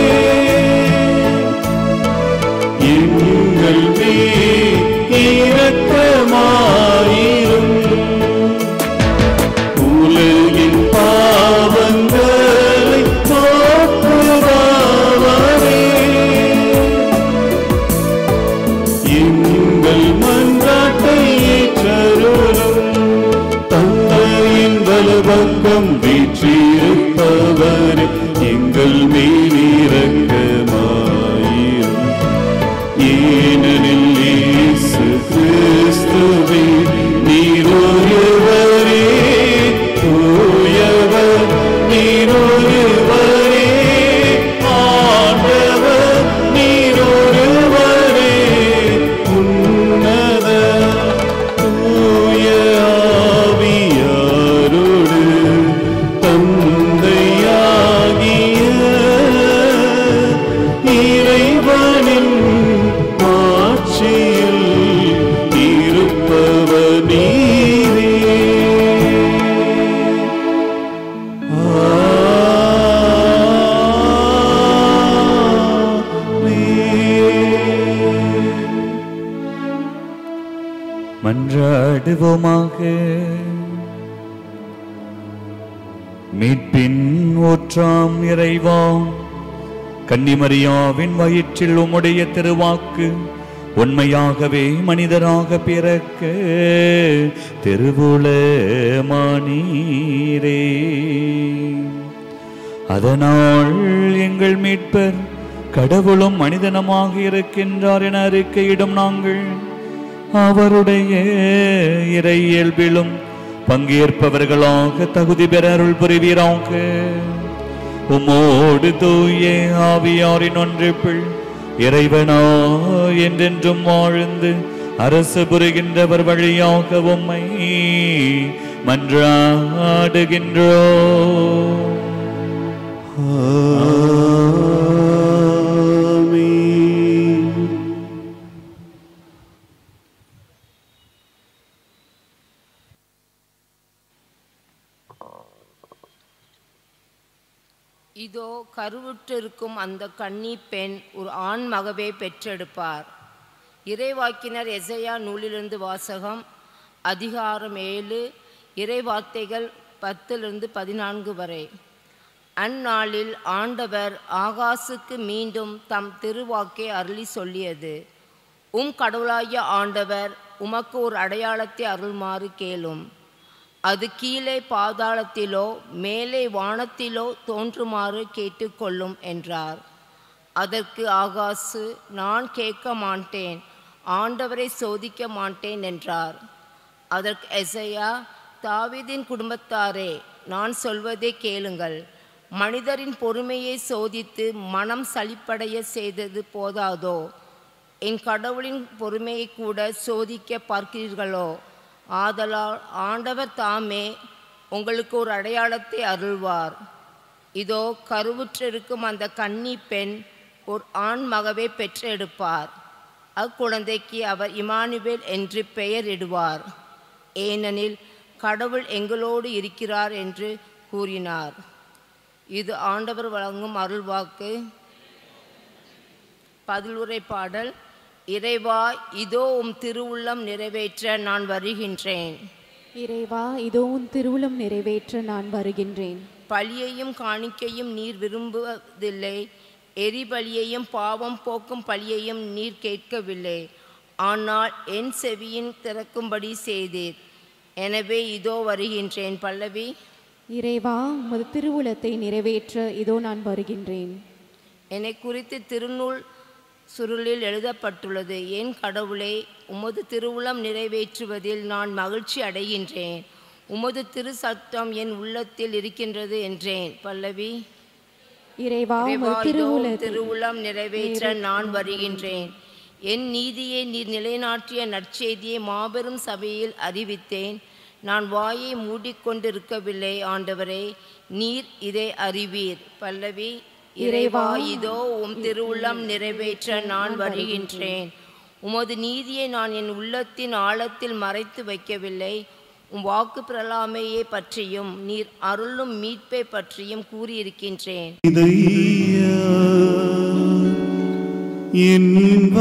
எங்கள் மேல் இரக்கமாயிரும் உலகின் பாவங்களை போக்குபவரே எங்கள் மன்றாட்டை ஏற்றருளும் தந்தையின் வலபக்கம் வீற்றிருப்பவரே எங்கள் மேலிரக்கமாயிரும் ஏனெனில் இயேசு கிறிஸ்துவே நீர் ஒருவரே தூயவர் நீர் ஒருவரே ஆண்டவர் நீர் ஒருவரே உன்னத தூய மன்றாடுவோமாக மீட்பின் ஊற்றாம் இறைவா கன்னிமரியாவின் வயிற்றில் உம்முடைய திருவாக்கு உண்மையாகவே மனிதராக பிறக்க திருவுளமானீரே அதனால் எங்கள் மீட்பர் கடவுளும் மனிதனமாக இருக்கின்றார் என அறிக்கையிடும் நாங்கள் அவருடைய இறை இயல்பிலும் பங்கேற்பவர்களாக தகுதி பெற அருள் புரிவீராக உம்மோடு தூய ஆவியாரின் ஒன்றிப்பிள் இறைவனா என்றென்றும் வாழ்ந்து அரசு புரிகின்றவர் வழியாக உம்மை மன்றாடுகின்றோ இதோ கருவுற்றிருக்கும் அந்த கன்னி பெண் ஒரு ஆண் மகவே பெற்றெடுப்பார் இறைவாக்கினர் எசையா நூலிலிருந்து வாசகம் அதிகாரம் ஏழு இறைவார்த்தைகள் பத்திலிருந்து பதினான்கு வரை அந்நாளில் ஆண்டவர் ஆகாசுக்கு மீண்டும் தம் திருவாக்கை அருளி சொல்லியது உம் கடவுளாகிய ஆண்டவர் உமக்கு ஒரு அடையாளத்தை அருள்மாறு கேளும் அது கீழே பாதாளத்திலோ மேலே வானத்திலோ தோன்றுமாறு கேட்டுக்கொள்ளும் என்றார் அதற்கு ஆகாசு நான் கேட்க மாட்டேன் ஆண்டவரை சோதிக்க மாட்டேன் என்றார் அதற்கு எசையா தாவீதின் குடும்பத்தாரே நான் சொல்வதை கேளுங்கள் மனிதரின் பொறுமையை சோதித்து மனம் சலிப்படைய செய்தது போதாதோ என் கடவுளின் பொறுமையை கூட சோதிக்க பார்க்கிறீர்களோ ஆதலால் ஆண்டவர் தாமே உங்களுக்கு ஒரு அடையாளத்தை அருள்வார் இதோ கருவுற்றிருக்கும் அந்த கன்னி பெண் ஒரு ஆண் மகவை பெற்றெடுப்பார் அக்குழந்தைக்கு அவர் இமானுவேல் என்று பெயரிடுவார் ஏனெனில் கடவுள் எங்களோடு இருக்கிறார் என்று கூறினார் இது ஆண்டவர் வழங்கும் அருள்வாக்கு பதிலுரை பாடல் இறைவா இதோ உம் திருவுள்ளம் நிறைவேற்ற நான் வருகின்றேன் இறைவா இதோ உன் திருவுளம் நிறைவேற்ற நான் வருகின்றேன் பலியையும் காணிக்கையும் நீர் விரும்புவதில்லை எரிபலியையும் பாவம் போக்கும் பலியையும் நீர் கேட்கவில்லை ஆனால் என் செவியின் திறக்கும்படி செய்தீர் எனவே இதோ வருகின்றேன் பல்லவி இறைவா உமது திருவுளத்தை நிறைவேற்ற இதோ நான் வருகின்றேன் என்னை குறித்து திருநூல் சுருளில் எழுதப்பட்டுள்ளது என் கடவுளே உமது திருவுளம் நிறைவேற்றுவதில் நான் மகிழ்ச்சி அடைகின்றேன் உமது திரு சத்தம் என் உள்ளத்தில் இருக்கின்றது என்றேன் பல்லவி இறைவா இறைவா, உமது இதோ உம் திருவுளத்தை திருவுளம் நிறைவேற்ற நான் வருகின்றேன் என் நீதியை நீர் நிலைநாட்டிய நற்செய்தியை மாபெரும் சபையில் அறிவித்தேன் நான் வாயை மூடிக்கொண்டிருக்கவில்லை ஆண்டவரே நீர் இதை அறிவீர் பல்லவி இறைவா இதோ உம் திருவுள்ளம் நிறைவேற்ற நான் வருகின்றேன் உமது நீதியை நான் என் உள்ளத்தின் ஆழத்தில் மறைத்து வைக்கவில்லை உம் வாக்கு பிரலாமையை பற்றியும் நீர் அருளும் மீட்பை பற்றியும் கூறியிருக்கின்றேன் இதையா என்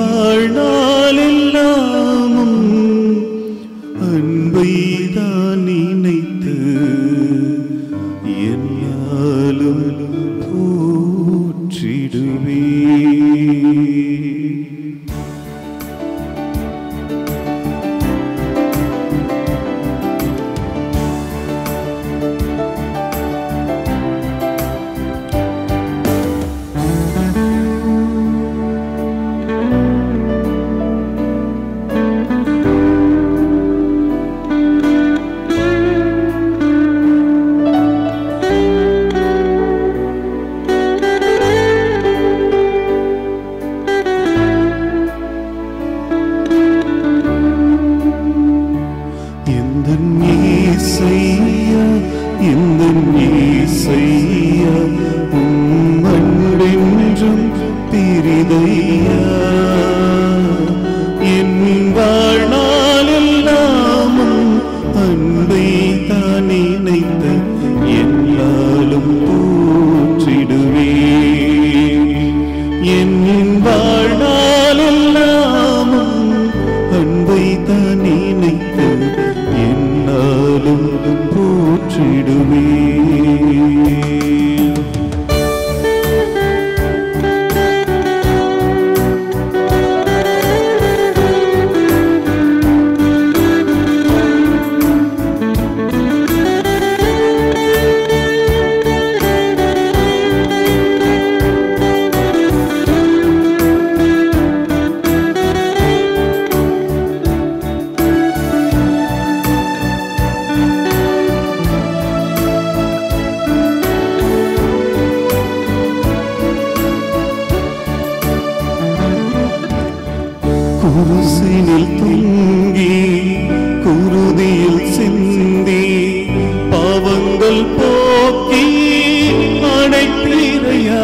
வாழ்நாளெல்லாமும் அன்பை தான் நினைத்து எல்லாலும் போற்றிடுவே ஆ போற்றிடுவே குருசினில் தொங்கி குருதியில் சிந்தி பாவங்கள் போக்கி அடைத்தீரையா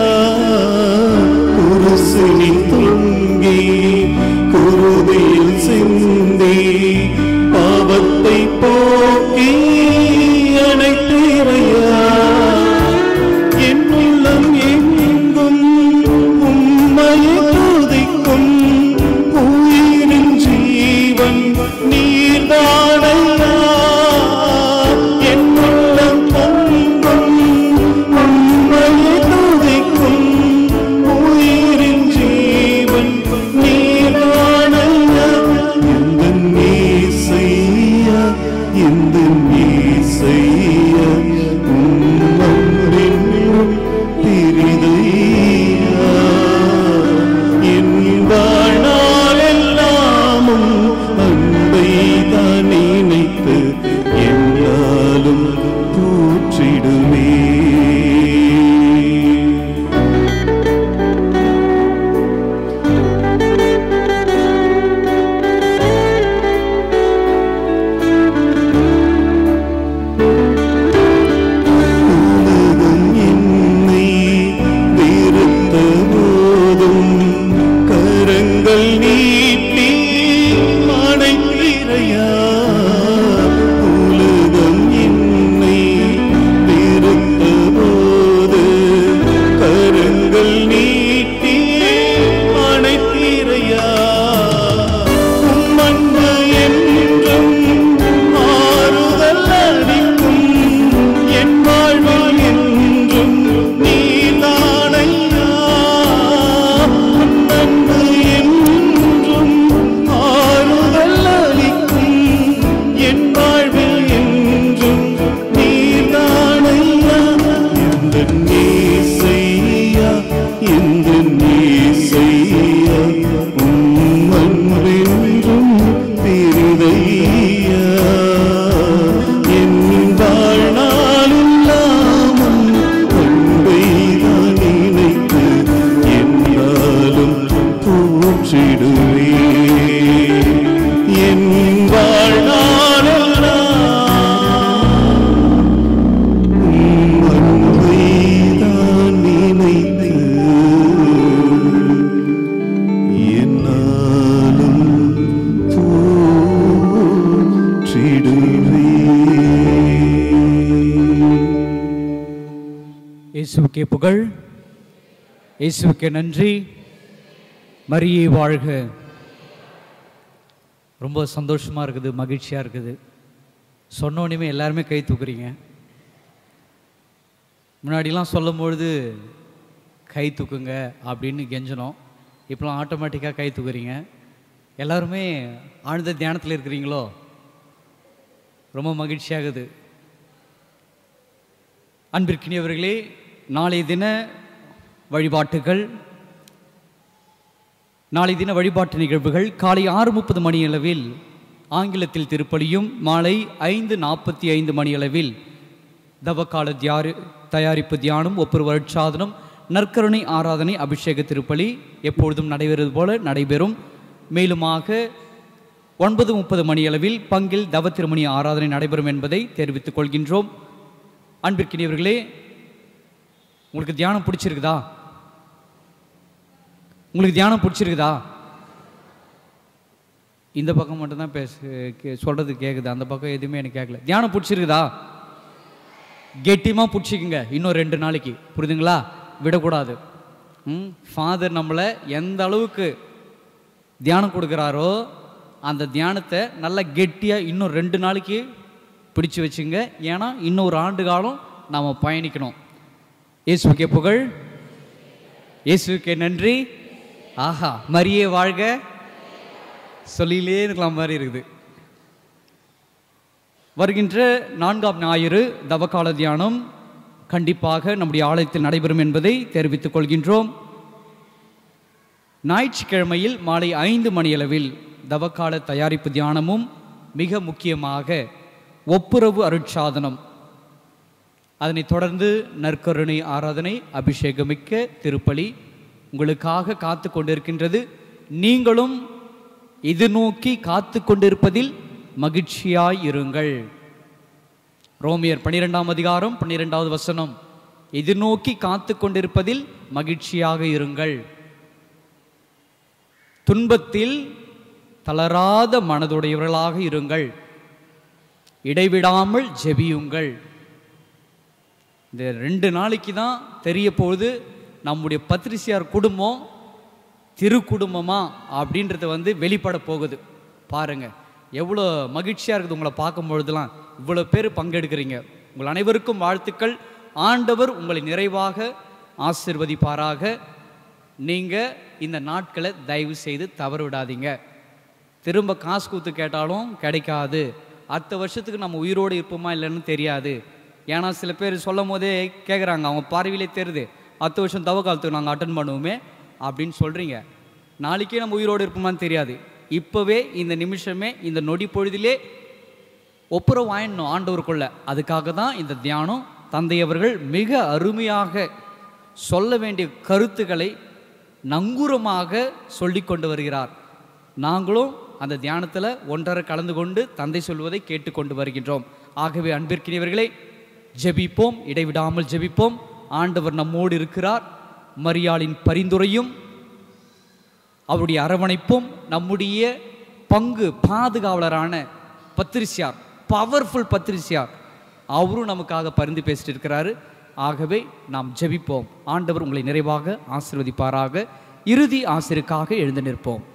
குருசினில் தொங்கி குருதியில் சிந்தி பாவத்தை போக்கி அடைத்தீரையா என் உள்ளம் எங்கும் உம்மையை துதிக்கும் உயிரின் ஜீவன் நீர்தானையா என் உள்ளம் பொங்கும் உம்மையை துதிக்கும் உயிரின் ஜீவன் நீர்தானையா எந்த நீசையா எந்த நீசையா உம்மன்பின் பிரிதையா என் வாழ்நாளெல்லாமும் அன்பை தான் நினைத்து என்னாலும் போற்றிடுவே உலகம் என்னை வெறுத்த போதும் கரங்கள் நீட்டி அணைத்திரையா உலகம் என்னை வெறுத்த போது கரங்கள் நீட்டி அணைத்திரையா உம்மன்பு என்றும் ஆறுதல் அளிக்கும் என் வாழ்வில் என்றும் நீதானையா அன்பு என்றும் ஆறுதல் அளிக்கும் என் வாழ்வில் என்றும் நீதானையா எந்த நீசையா எந்த நீசையா உம் அன்பென்றும் பெரிதையா என் வாழ்நாளெல்லாமும் அன்பை தான் நினைத்து என்னாலும் போற்றிடுவே என் வாழ்நாளெல்லாம் உம் அன்பை தான் நினைத்து என்னாலும் இயேசுவுக்கே புகழ் இயேசுவுக்கே நன்றி மரியே வாழ்க ரொம்ப சந்தோஷமாக இருக்குது மகிழ்ச்சியாக இருக்குது சொன்னோடனே எல்லாருமே கை தூக்குறீங்க முன்னாடிலாம் சொல்லும்பொழுது கை தூக்குங்க அப்படின்னு கெஞ்சணும் இப்போலாம் ஆட்டோமேட்டிக்காக கை தூக்குறீங்க எல்லாருமே ஆழ்ந்த தியானத்தில் இருக்கிறீங்களோ ரொம்ப மகிழ்ச்சியாகுது அன்பிற்கினியவர்களே நாளைய தின வழிபாட்டுகள் நாளை தின வழிபாட்டு நிகழ்வுகள் காலை ஆறு முப்பது மணியளவில் ஆங்கிலத்தில் திருப்பலியும் மாலை ஐந்து நாற்பத்தி ஐந்து மணியளவில் தவக்கால தியாரு தயாரிப்பு தியானம் ஒப்புரு வருட்சாதனம் நற்கருணை ஆராதனை அபிஷேக திருப்பலி எப்பொழுதும் நடைபெறுவது போல நடைபெறும் மேலுமாக ஒன்பது முப்பது மணியளவில் பங்கில் தவ திருமணி ஆராதனை நடைபெறும் என்பதை தெரிவித்துக் கொள்கின்றோம் அன்பிற்கினியவர்களே உங்களுக்கு தியானம் பிடிச்சிருக்குதா உங்களுக்கு தியானம் பிடிச்சிருக்குதா இந்த பக்கம் மட்டும்தான் பேச கே- சொல்றது கேட்குது அந்த பக்கம் எதுவுமே எனக்கு கேட்கல தியானம் பிடிச்சிருக்குதா கெட்டியமாக பிடிச்சிக்குங்க இன்னும் ரெண்டு நாளைக்கு புரியுதுங்களா விடக்கூடாது ம் ஃபாதர் நம்மளை எந்த அளவுக்கு தியானம் கொடுக்குறாரோ அந்த தியானத்தை நல்லா கெட்டியாக இன்னும் ரெண்டு நாளைக்கு பிடிச்சு வச்சுங்க ஏன்னா இன்னொரு ஆண்டு காலம் நாம் பயணிக்கணும் இயேசுக்கே புகழ் இயேசுக்கே நன்றி ஆஹா மரியே வாழ்க சொல்லிலே இருக்கலாம் மாதிரி இருக்குது வருகின்ற நான்காம் ஞாயிறு தவக்கால தியானம் கண்டிப்பாக நம்முடைய ஆலயத்தில் நடைபெறும் என்பதை தெரிவித்துக் கொள்கின்றோம் ஞாயிற்றுக்கிழமையில் மாலை ஐந்து மணியளவில் தவக்கால தயாரிப்பு தியானமும் மிக முக்கியமாக ஒப்புரவு அருட்சாதனம் அதனைத் தொடர்ந்து நற்கருணை ஆராதனை அபிஷேகமிக்க திருப்பலி உங்களுக்காக காத்து கொண்டிருக்கின்றது நீங்களும் இது நோக்கி காத்து கொண்டிருப்பதில் மகிழ்ச்சியாய் இருங்கள் ரோமியர் பன்னிரெண்டாம் அதிகாரம் பன்னிரெண்டாவது வசனம் இது நோக்கி காத்து கொண்டிருப்பதில் மகிழ்ச்சியாக இருங்கள் துன்பத்தில் தளராத மனதுடையவர்களாக இருங்கள் இடைவிடாமல் ஜெபியுங்கள் இந்த ரெண்டு நாளைக்கு தான் தெரிய போகுது நம்முடைய பத்திரிசியார் குடும்பம் திரு குடும்பமா அப்படின்றது வந்து வெளிப்பட போகுது பாருங்க எவ்வளோ மகிழ்ச்சியாக இருக்குது உங்களை பார்க்கும் பொழுதுலாம் இவ்வளோ பேர் பங்கெடுக்கிறீங்க உங்கள் அனைவருக்கும் வாழ்த்துக்கள் ஆண்டவர் உங்களை நிறைவாக ஆசிர்வதிப்பாராக நீங்கள் இந்த நாட்களை தயவு செய்து தவறு விடாதீங்க திரும்ப காசு கொடுத்து கேட்டாலும் கிடைக்காது அடுத்த வருஷத்துக்கு நம்ம உயிரோடு இருப்போமா இல்லைன்னு தெரியாது ஏன்னா சில பேர் சொல்லும் போதே கேட்குறாங்க அவங்க பார்வையிலே தெரியுது அடுத்த வருஷம் தவ காலத்துக்கு நாங்கள் அட்டன் பண்ணுவோமே அப்படின்னு சொல்கிறீங்க நாளைக்கே நம்ம உயிரோடு இருப்போமான்னு தெரியாது இப்போவே இந்த நிமிஷமே இந்த நொடி பொழுதிலே ஒப்புரவு வாங்கிடணும் ஆண்டவருக்குள்ள அதுக்காக தான் இந்த தியானம் தந்தையவர்கள் மிக அருமையாக சொல்ல வேண்டிய கருத்துக்களை நங்கூரமாக சொல்லி கொண்டு வருகிறார் நாங்களும் அந்த தியானத்தில் ஒன்றரை கலந்து கொண்டு தந்தை சொல்வதை கேட்டுக்கொண்டு வருகின்றோம் ஆகவே அன்பிற்கினியவர்களே ஜெபிப்போம் இடைவிடாமல் ஜெபிப்போம் ஆண்டவர் நம்மோடு இருக்கிறார் மரியாளின் பரிந்துரையும் அவருடைய அரவணைப்பும் நம்முடைய பங்கு பாதுகாவலரான பத்திரிசியார் பவர்ஃபுல் பத்திரிசியார் அவரும் நமக்காக பரிந்து பேசிட்டு இருக்கிறாரு ஆகவே நாம் ஜெபிப்போம் ஆண்டவர் உங்களை நிறைவாக ஆசீர்வதிப்பாராக இறுதி ஆசிரியருக்காக எழுந்து நிற்போம்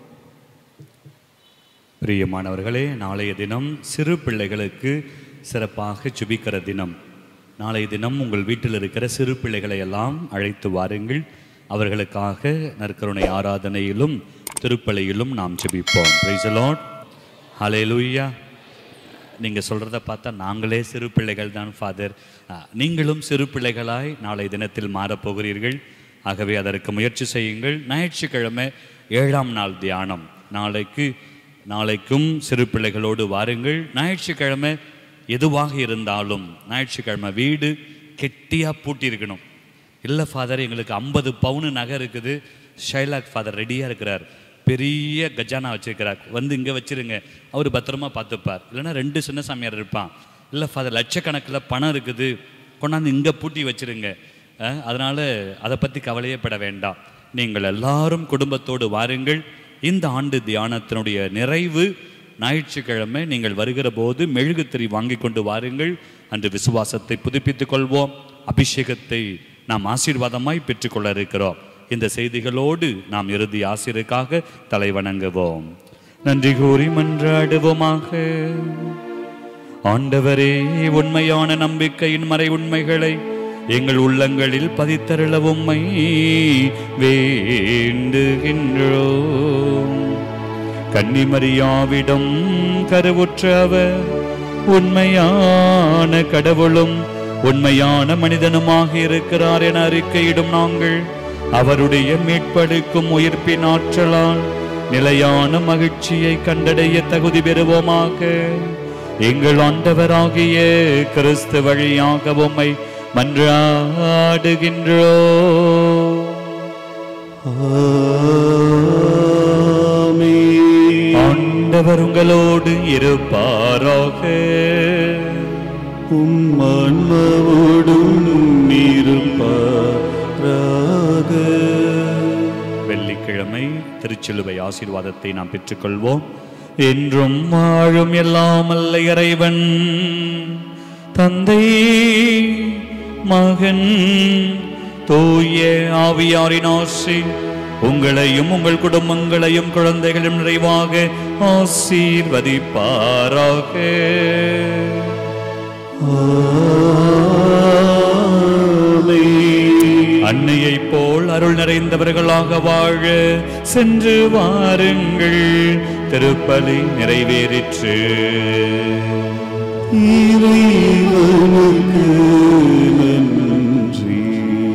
பிரியமானவர்களே நாளைய தினம் சிறு பிள்ளைகளுக்கு சிறப்பாக சுபிக்கிற தினம் நாளைய தினம் உங்கள் வீட்டில் இருக்கிற சிறு பிள்ளைகளை எல்லாம் அழைத்து வாருங்கள் அவர்களுக்காக நற்கருணை ஆராதனையிலும் திருப்பலியிலும் நாம் ஜெபிப்போம் பிரைஸ் லார்ட் ஹalleluya நீங்கள் சொல்கிறத பார்த்தா நாங்களே சிறு பிள்ளைகள் தான் ஃபாதர் நீங்களும் சிறு பிள்ளைகளாய் நாளை தினத்தில் மாறப்போகிறீர்கள் ஆகவே அதற்கு முயற்சி செய்யுங்கள் ஞாயிற்றுக்கிழமை ஏழாம் நாள் தியானம் நாளைக்கு நாளைக்கும் சிறு பிள்ளைகளோடு வாருங்கள் ஞாயிற்றுக்கிழமை எதுவாக இருந்தாலும் ஞாயிற்றுக்கிழமை வீடு கெட்டியாக பூட்டியிருக்கணும் இல்லை ஃபாதர் எங்களுக்கு ஐம்பது பவுனு நகை இருக்குது ஷைலாக் ஃபாதர் ரெடியாக இருக்கிறார் பெரிய கஜானா வச்சிருக்கிறார் வந்து இங்கே வச்சிருங்க அவர் பத்திரமா பார்த்துப்பார் இல்லைன்னா ரெண்டு சின்ன சாமியார் இருப்பான் இல்லை ஃபாதர் லட்சக்கணக்கில் பணம் இருக்குது கொண்டாந்து இங்கே பூட்டி வச்சிருங்க அஹ், அதனால அதை பற்றி கவலையே பட வேண்டாம் நீங்கள் எல்லாரும் குடும்பத்தோடு வாருங்கள் இந்த ஆண்டு தியானத்தினுடைய நிறைவு ஞாயிற்றுக்கிழமை நீங்கள் வருகிற போது மெழுகுத்திரி வாங்கி கொண்டு வாருங்கள் அன்று விசுவாசத்தை புதுப்பித்துக் கொள்வோம் அபிஷேகத்தை நாம் ஆசீர்வாதமாய் பெற்றுக்கொள்ள இருக்கிறோம் இந்த செய்திகளோடு நாம் இறுதி ஆசிரியருக்காக தலை வணங்குவோம் நன்றி கூறி மன்றாடுவோமாக ஆண்டவரே உண்மையான நம்பிக்கையின் மறை உண்மைகளை எங்கள் உள்ளங்களில் பதித்தருள உம்மை வேண்டுகின்றோம் கன்னிமரியாவிடம் கருவுற்ற அவர் உண்மையான கடவுளும் உண்மையான மனிதனுமாக இருக்கிறார் என அறிக்கையிடும் நாங்கள் அவருடைய மீட்பளிக்கும் உயிர்ப்பின் ஆற்றலால் நிலையான மகிழ்ச்சியை கண்டடைய தகுதி பெறுவோமாக எங்கள் ஆண்டவராகிய கிறிஸ்து வழியாக உம்மை மன்றாடுகின்றோ ஆண்டவர் உங்களோடு இருப்பாராக உம்மான்மாவோடும் இருப்பாராக வெள்ளிக்கிழமை திருச்சிலுவை ஆசீர்வாதத்தை நாம் பெற்றுக்கொள்வோம் என்றும் வாழும் எல்லாம் அல்ல இறைவன் தந்தை மகன் தூய ஆவியாரின் ஆசி உங்களையும் உங்கள் குடும்பங்களையும் குழந்தைகளையும் நிறைவாக ஆசீர்வதிப்பாராக அன்னையைப் போல் அருள் நிறைந்தவர்களாக வாழ சென்று வாருங்கள் திருப்பலி நிறைவேறிற்று இறைவனுக்கு நன்றி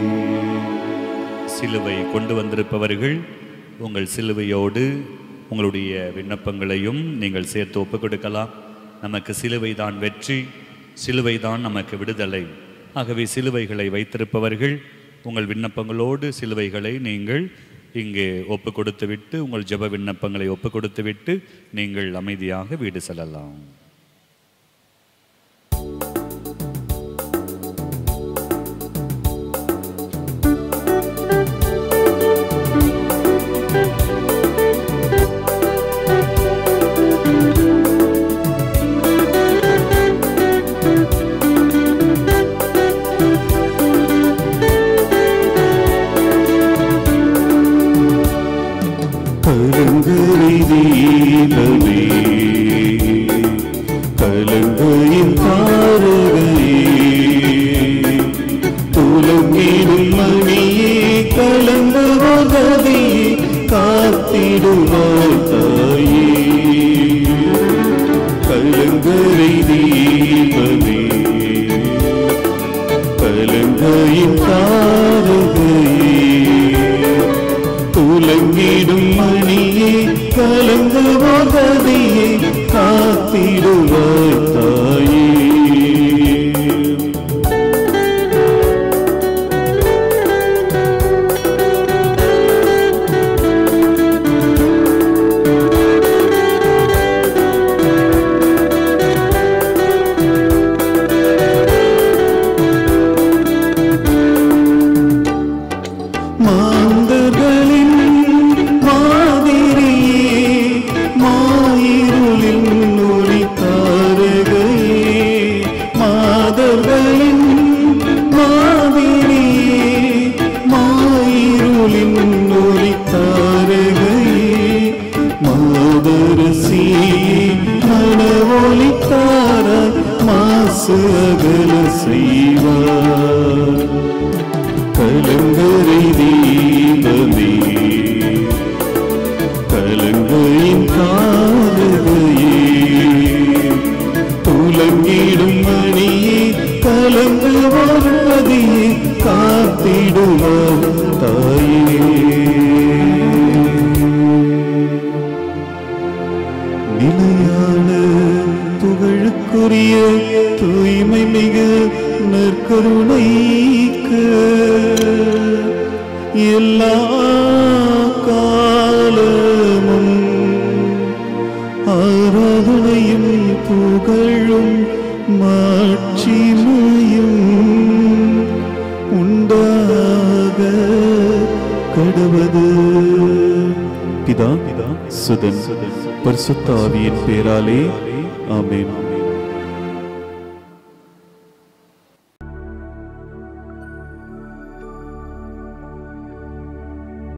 சிலுவை கொண்டு வந்திருப்பவர்கள் உங்கள் சிலுவையோடு உங்களுடைய விண்ணப்பங்களையும் நீங்கள் சேர்த்து ஒப்புக் கொடுக்கலாம் நமக்கு சிலுவை தான் வெற்றி சிலுவை தான் நமக்கு விடுதலை ஆகவே சிலுவைகளை வைத்திருப்பவர்கள் உங்கள் விண்ணப்பங்களோடு சிலுவைகளை நீங்கள் இங்கே ஒப்பு கொடுத்துவிட்டு உங்கள் ஜெப விண்ணப்பங்களை ஒப்பு கொடுத்துவிட்டு நீங்கள் அமைதியாக வீடு செல்லலாம் கலங்கரை தீபமே கலங்கையின் தாரகையே துலங்கிடும் மணியே கலங்குவதே காத்திடுவாய் தாயே கலங்கரை தீபமே கலங்கையின் தாரகையே துலங்கிடும் மணியே கலங்குவதையே காத்திடுவாய் தாயே மாந்தர்களின் மாதிரியே மாயிருளின் ஒளி தாரகையே மாதர்களின் மாதிரியே மாயிருளின் ஒளி தாரகையே மாதரசியே மனவொளி தார மாசு அகல செய்வார் கலங்கரை தீபமே கலங்கையின் காதகையே துலங்கிடும் மணியே கலங்கு வருவதையே காத்திடுவார் தாயே நிலையான புகழுக்குரிய தூய்மை மிகு நற்கருணைக்கு எல்லா காலமும் ஆராதனையும் புகழும் மாட்சிமையும் உண்டாக கடுவது பிதா சுதன் பரிசுத்த ஆவியின் பேராலே ஆமென்